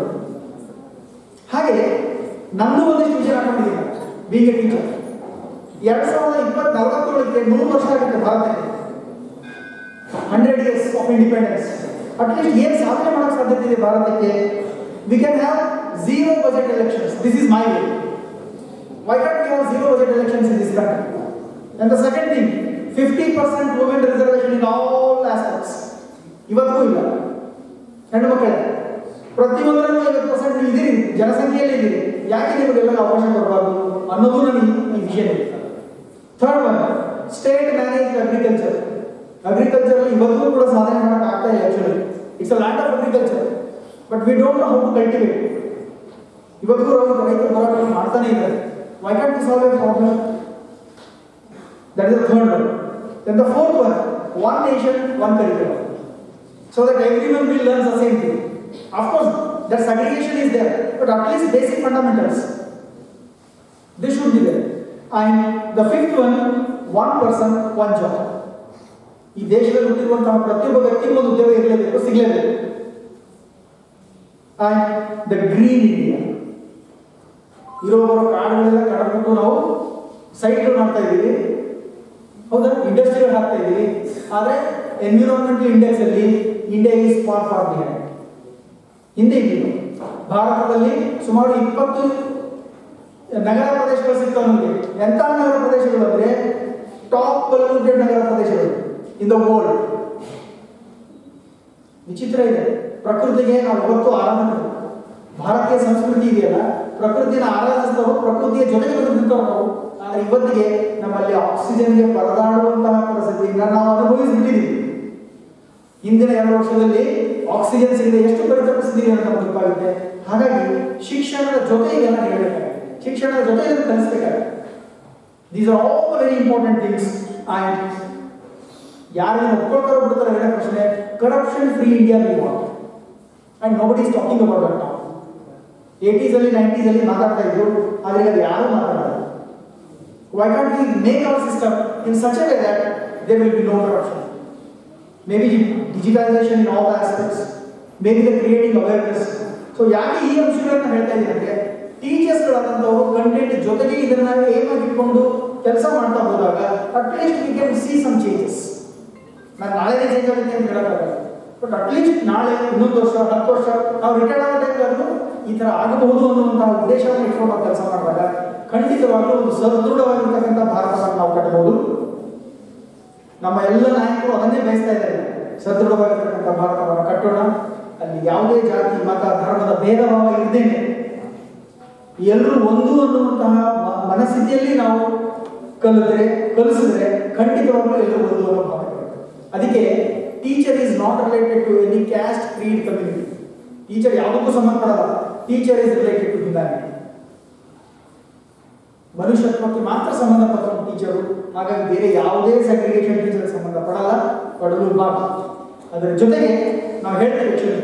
ಹಾಗೆ ನಂದು ಒಂದಿಷ್ಟು ವಿಷಯ ಹಾಕೊಂಡಿದ್ದೀನಿ ಬೀಗ್ ಎ ಟೀಚರ್ ಎರಡ್ ಸಾವಿರದ ಇಪ್ಪತ್ತ್ ನಲವತ್ತೇಳಕ್ಕೆ ನೂರು ವರ್ಷ ಆಗುತ್ತೆ ಭಾರತಕ್ಕೆ hundred years of independence at least ಏನು ಸಾಧನೆ ಮಾಡೋಕ್ಕೆ ಸಾಧ್ಯತೆ ಇದೆ ಭಾರತಕ್ಕೆ we can have zero budget elections this is my way why can't we have zero budget elections in this country and the second thing fifty percent women reservation in all aspects ಇವತ್ತಿಗೂ ಇಲ್ಲ ಹೆಣ್ಣು ಮಕ್ಕಳೇ ಪ್ರತಿಯೊಂದರಲ್ಲೂ ಐವತ್ತು ಪರ್ಸೆಂಟ್ ಇದ್ದೀರಿ ಜನಸಂಖ್ಯೆಯಲ್ಲಿ ಇದ್ದೀರಿ ಯಾಕೆ ನಿಮಗೆಲ್ಲ ಅವಕಾಶ ಕೊಡಬಾರ್ದು ಅನ್ನೋದು ನನಗೆ ಈ ವಿಷಯ ಇದೆ third one state manage agriculture agriculture ಇವತ್ತಿಗೂ ಕೂಡ ಸಾಧನೆ ಮಾಡಕ್ ಆಗ್ತಾ ಇಲ್ಲ actually it's a land of agriculture but we don't know how to cultivate ಇವತ್ತಿಗೂ ರೈತ ರೈತರು ಹೋರಾಟ ಮಾಡ್ತಾನೆ ಇದ್ದಾರೆ why can't we solve a problem that is the third one then the fourth one one nation one curriculum so that everyone will learn the same thing. Of course, that segregation is there, but at least basic fundamentals. This should be there. And the fifth one, one person, one job. ಈ ದೇಶದಲ್ಲಿ ಹುಟ್ಟಿರುವಂತಹ ಪ್ರತಿಯೊಬ್ಬ ವ್ಯಕ್ತಿಗೂ ಒಂದು ಉದ್ಯೋಗ ಇರಲೇಬೇಕು ಸಿಗಲೇಬೇಕು ಅಂಡ್ ದ ಗ್ರೀನ್ ಇಂಡಿಯಾ ಇರೋ ಬರೋ ಕಾಡುಗಳೆಲ್ಲ ಕಡ್ಬಿಟ್ಟು ನಾವು ಸೈಟ್ಗಳು ಮಾಡ್ತಾ ಇದ್ದೀವಿ ಹೌದಾ ಇಂಡಸ್ಟ್ರಿಗಳು ಹಾಕ್ತಾ ಇದ್ದೀವಿ ಆದರೆ ಎನ್ವಿರಾನ್ಮೆಂಟಲ್ ಇಂಡೆಕ್ಸ್ ಅಲ್ಲಿ India is far far behind ಹಿಂದೆ ಇದ್ದೀವಿ ಭಾರತದಲ್ಲಿ ಸುಮಾರು ಇಪ್ಪತ್ತು ನಗರ ಪ್ರದೇಶಗಳು ಸಿಗ್ತಾವೆ ನಮಗೆ ಎಂಥ ನಗರ ಪ್ರದೇಶಗಳು ಅಂದರೆ ಟಾಪ್ ಪೊಲ್ಯೂಟೆಡ್ ನಗರ ಪ್ರದೇಶಗಳು ಇನ್ ದ ವರ್ಲ್ಡ್ ವಿಚಿತ್ರ ಇದೆ ಪ್ರಕೃತಿಗೆ ನಾವು ಇವತ್ತು ಆರಾಧನೆ ಭಾರತೀಯ ಸಂಸ್ಕೃತಿ ಇದೆಯಲ್ಲ ಪ್ರಕೃತಿಯನ್ನು ಆರಾಧಿಸ್ತವರು ಪ್ರಕೃತಿಯ ಜೊತೆಗೆ ಬದುಕಿರ್ತವರು ನಾವು ಆದರೆ ಇವತ್ತಿಗೆ ನಮ್ಮಲ್ಲಿ ಆಕ್ಸಿಜನ್ಗೆ ಪರದಾಡುವಂತಹ ಪರಿಸ್ಥಿತಿಯಿಂದ ನಾವು ಅನುಭವಿಸಿಬಿಟ್ಟಿದ್ದೀವಿ ಹಿಂದಿನ ಎರಡು ವರ್ಷದಲ್ಲಿ ಆಕ್ಸಿಜನ್ ಸಿಗದೆ ಎಷ್ಟು ಪರಿತಪಿಸಿದ್ದೀವಿ ಅಂತ ನಮ್ಗೆ ಗೊತ್ತಾಗುತ್ತೆ ಹಾಗಾಗಿ ಶಿಕ್ಷಣದ ಜೊತೆ ಇದೆಲ್ಲ ಹೇಳಬೇಕಾಗುತ್ತೆ ಶಿಕ್ಷಣದ ಜೊತೆ ಇದನ್ನು ಕಲಿಸ್ಬೇಕಾಗುತ್ತೆ these are all very important things and ಯಾರು ಒಪ್ಕೊಳ್ತಾರೋ ಬಿಡ್ತಾರೋ ಹೇಳೋ ಪ್ರಶ್ನೆ corruption free India we want and nobody is talking about that ನಾವು ಏಟೀಸಲ್ಲಿ ನೈಂಟೀಸಲ್ಲಿ ಮಾತಾಡ್ತಾ ಇದ್ರು ಆದರೆ ಅದು ಯಾರೂ ಮಾತಾಡಲ್ಲ why can't we make our system in such a way that there will be no corruption maybe digitalization in all aspects, maybe the creating awareness. So ಯಾಕೆ ಈ ಅಂಶಗಳನ್ನ ಹೇಳ್ತಾ ಇದ್ದೀನಿ ಅಂದರೆ ಟೀಚರ್ಸ್ಗಳಾದಂಥವ್ರು ಕಂಟೆಂಟ್ ಜೊತೆಗೆ ಇದನ್ನ ಏಮ್ ಆಗಿ ಇಟ್ಕೊಂಡು ಕೆಲಸ ಮಾಡ್ತಾ ಹೋದಾಗ at least we can see some changes ನಾನು ನಾಳೆನೇ ಚೇಂಜ್ ಆಗುತ್ತೆ ಅಂತ ಹೇಳೋಕ್ಕಾಗಲ್ಲ ಬಟ್ ಅಟ್ಲೀಸ್ಟ್ ನಾಳೆ ಇನ್ನೊಂದು ವರ್ಷ ಹತ್ತು ವರ್ಷ ನಾವು ರಿಟೈರ್ಡ್ ಆಗೋ ಟೈಮ್ಗಾದ್ರೂ ಈ ಥರ ಆಗಬಹುದು ಅನ್ನುವಂತಹ ಉದ್ದೇಶವನ್ನು ಇಟ್ಕೊಂಡು ನಾವು ಕೆಲಸ ಮಾಡಿದಾಗ ಖಂಡಿತವಾಗ್ಲೂ ಒಂದು ಸದೃಢವಾಗಿರ್ತಕ್ಕಂಥ ಭಾರತವನ್ನು ನಾವು ಕಟ್ಟಬಹುದು ನಮ್ಮ ಎಲ್ಲ ನಾಯಕರು ಅದನ್ನೇ ಬಯಸ್ತಾ ಇದ್ದಾರೆ ಸದೃಢವಾಗಿರ್ತಕ್ಕಂಥ ಭಾರತವನ್ನು ಕಟ್ಟೋಣ ಅಲ್ಲಿ ಯಾವುದೇ ಜಾತಿ ಮತ ಧರ್ಮದ ಭೇದ ಭಾವ ಇದ್ದೇನೆ ಎಲ್ಲರೂ ಒಂದು ಅನ್ನುವಂತಹ ಮ- ಮನಸ್ಥಿತಿಯಲ್ಲಿ ನಾವು ಕಲಿತ್ರೆ ಕಲಿಸಿದ್ರೆ ಖಂಡಿತವಾಗ್ಲೂ ಎಲ್ಲರೂ ಒಂದು ಅನ್ನೋ ಭಾವ ಬರುತ್ತೆ. ಅದಕ್ಕೆ teacher is not related to any caste creed community teacher ಯಾವುದಕ್ಕೂ ಸಂಬಂಧಪಡಲ್ಲ teacher is related to humanity ಮನುಷ್ಯತ್ವಕ್ಕೆ ಮಾತ್ರ ಸಂಬಂಧಪಟ್ಟ ಟೀಚರು ಹಾಗಾಗಿ ಬೇರೆ ಯಾವುದೇ ಸೆಗ್ರಿಗೇಷನ್ ಟೀಚರ್ ಸಂಬಂಧಪಡಲ್ಲ ಪಡಲು ಬಾಬು ಅದರ ಜೊತೆಗೆ ನಾವು ಹೇಳ್ತೇವೆ ಆಕ್ಚುಲಿ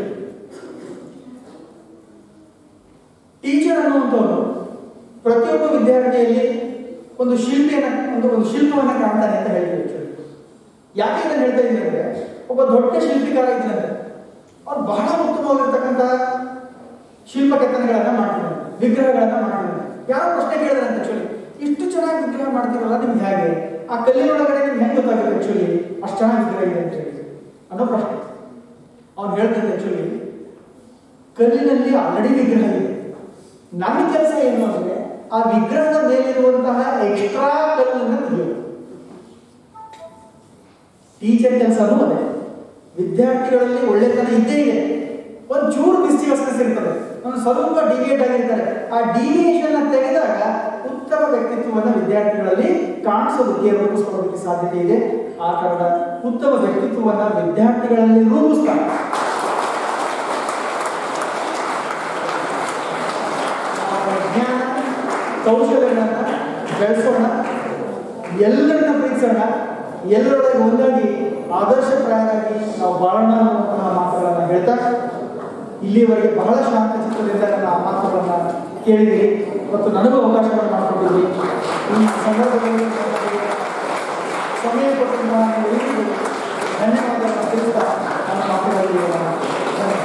ಟೀಚರ್ ಅನ್ನುವಂಥವನು ಪ್ರತಿಯೊಬ್ಬ ವಿದ್ಯಾರ್ಥಿಯಲ್ಲಿ ಒಂದು ಶಿಲ್ಪಿಯನ್ನ ಒಂದು ಒಂದು ಶಿಲ್ಪವನ್ನ ಕಾಣ್ತಾನೆ ಅಂತ ಹೇಳ್ತೀವಿ ಆಕ್ಚುಲಿ ಯಾಕೆ ಇದನ್ನು ಹೇಳ್ತಾ ಇದ್ದೀನಿ ಅಂದ್ರೆ ಒಬ್ಬ ದೊಡ್ಡ ಶಿಲ್ಪಿಕಾರ ಇದ್ದಾನೆ ಅವ್ನು ಬಹಳ ಉತ್ತಮವಾಗಿರ್ತಕ್ಕಂಥ ಶಿಲ್ಪ ಕೆತ್ತನೆಗಳನ್ನ ಮಾಡ್ತಾನೆ ವಿಗ್ರಹಗಳನ್ನ ಮಾಡ್ತಾನೆ ಯಾರೋ ಪ್ರಶ್ನೆ ಕೇಳಿದ್ರೆ ಆಕ್ಚುಲಿ ಇಷ್ಟು ಚೆನ್ನಾಗಿ ವಿಗ್ರಹ ಮಾಡ್ತೀರಲ್ಲ ನಿಮ್ಗೆ ಹೇಗೆ ಆ ಕಲ್ಲಿನೊಳಗಡೆ ನಿಮ್ಗೆ ಹೆಂಗೆ ಗೊತ್ತಾಗುತ್ತೆ ಆಕ್ಚುಲಿ ಅಷ್ಟು ಚೆನ್ನಾಗಿ ವಿಗ್ರಹ ಇದೆ ಅಂತ ಹೇಳಿ ಅನ್ನೋ ಪ್ರಶ್ನೆ ಅವ್ನು ಹೇಳ್ತಾನೆ ಆಕ್ಚುಲಿ ಕಲ್ಲಿನಲ್ಲಿ ಆಲ್ರೆಡಿ ವಿಗ್ರಹ ಇದೆ ನನ್ನ ಕೆಲಸ ಏನು ಅಂದ್ರೆ ಆ ವಿಗ್ರಹದ ಮೇಲಿರುವಂತಹ ಎಕ್ಸ್ಟ್ರಾ ಕಲ್ಲನ್ನು ತೆಗೆಯೋದು ಟೀಚರ್ ಕೆಲಸನೂ ಅದೇ ವಿದ್ಯಾರ್ಥಿಗಳಲ್ಲಿ ಒಳ್ಳೆತನ ಇದ್ದೇ ಇದೆ ಒಂಚೂರು ಮಿಸ್ಚಿವಸ್ನೆಸ್ ಇರ್ತದೆ ಒಂದು ಸ್ವಲ್ಪ ಡಿವಿಯೇಟ್ ಆಗಿರ್ತಾರೆ ಆ ಡಿವಿಯೇಷನ್ ತೆಗೆದಾಗ ಉತ್ತಮ ವ್ಯಕ್ತಿತ್ವವನ್ನು ವಿದ್ಯಾರ್ಥಿಗಳಲ್ಲಿ ಕಾಣಿಸೋದಕ್ಕೆ ರೂಪಿಸ್ಕೊಳ್ಳೋದಕ್ಕೆ ಸಾಧ್ಯತೆ ಇದೆ ಆ ತರದ ಉತ್ತಮ ವ್ಯಕ್ತಿತ್ವವನ್ನು ವಿದ್ಯಾರ್ಥಿಗಳಲ್ಲಿ ರೂಪಿಸ್ತಾರೆ ಆ ಜ್ಞಾನ ಕೌಶಲ್ಯಗಳನ್ನ ಬೆಳೆಸೋಣ ಎಲ್ಲರನ್ನ ಪ್ರೀತಿಸೋಣ ಎಲ್ಲರೊಳಗೆ ಒಂದಾಗಿ ಆದರ್ಶಪ್ರಾಯರಾಗಿ ನಾವು ಬಾಳೋಣ ಅನ್ನುವಂತಹ ಮಾತುಗಳನ್ನು ಹೇಳ್ತಾ ಇಲ್ಲಿಯವರೆಗೆ ಬಹಳ ಶಾಂತ ಚಿತ್ರದಿಂದ ನನ್ನ ಆ ಮಾತುಗಳನ್ನು ಕೇಳಿದಿರಿ ಮತ್ತು ನನಗೂ ಅವಕಾಶವನ್ನು ಮಾಡಿಕೊಂಡಿದ್ರಿ ಈ ಸಂದರ್ಭದಲ್ಲಿ ನನಗೆ ಸಮಯ ಕೊಟ್ಟಂತಹ ಎಲ್ಲರಿಗೂ ಧನ್ಯವಾದಗಳನ್ನು ತಿಳಿಸ್ತಾ ನನ್ನ ಮಾತುಗಳಲ್ಲಿ ಧನ್ಯವಾದ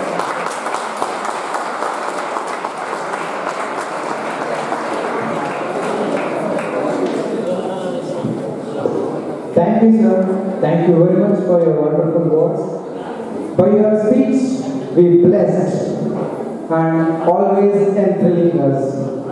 Thank you, sir. Thank you very much for your wonderful words. By your speech, we blessed and always enthralling us.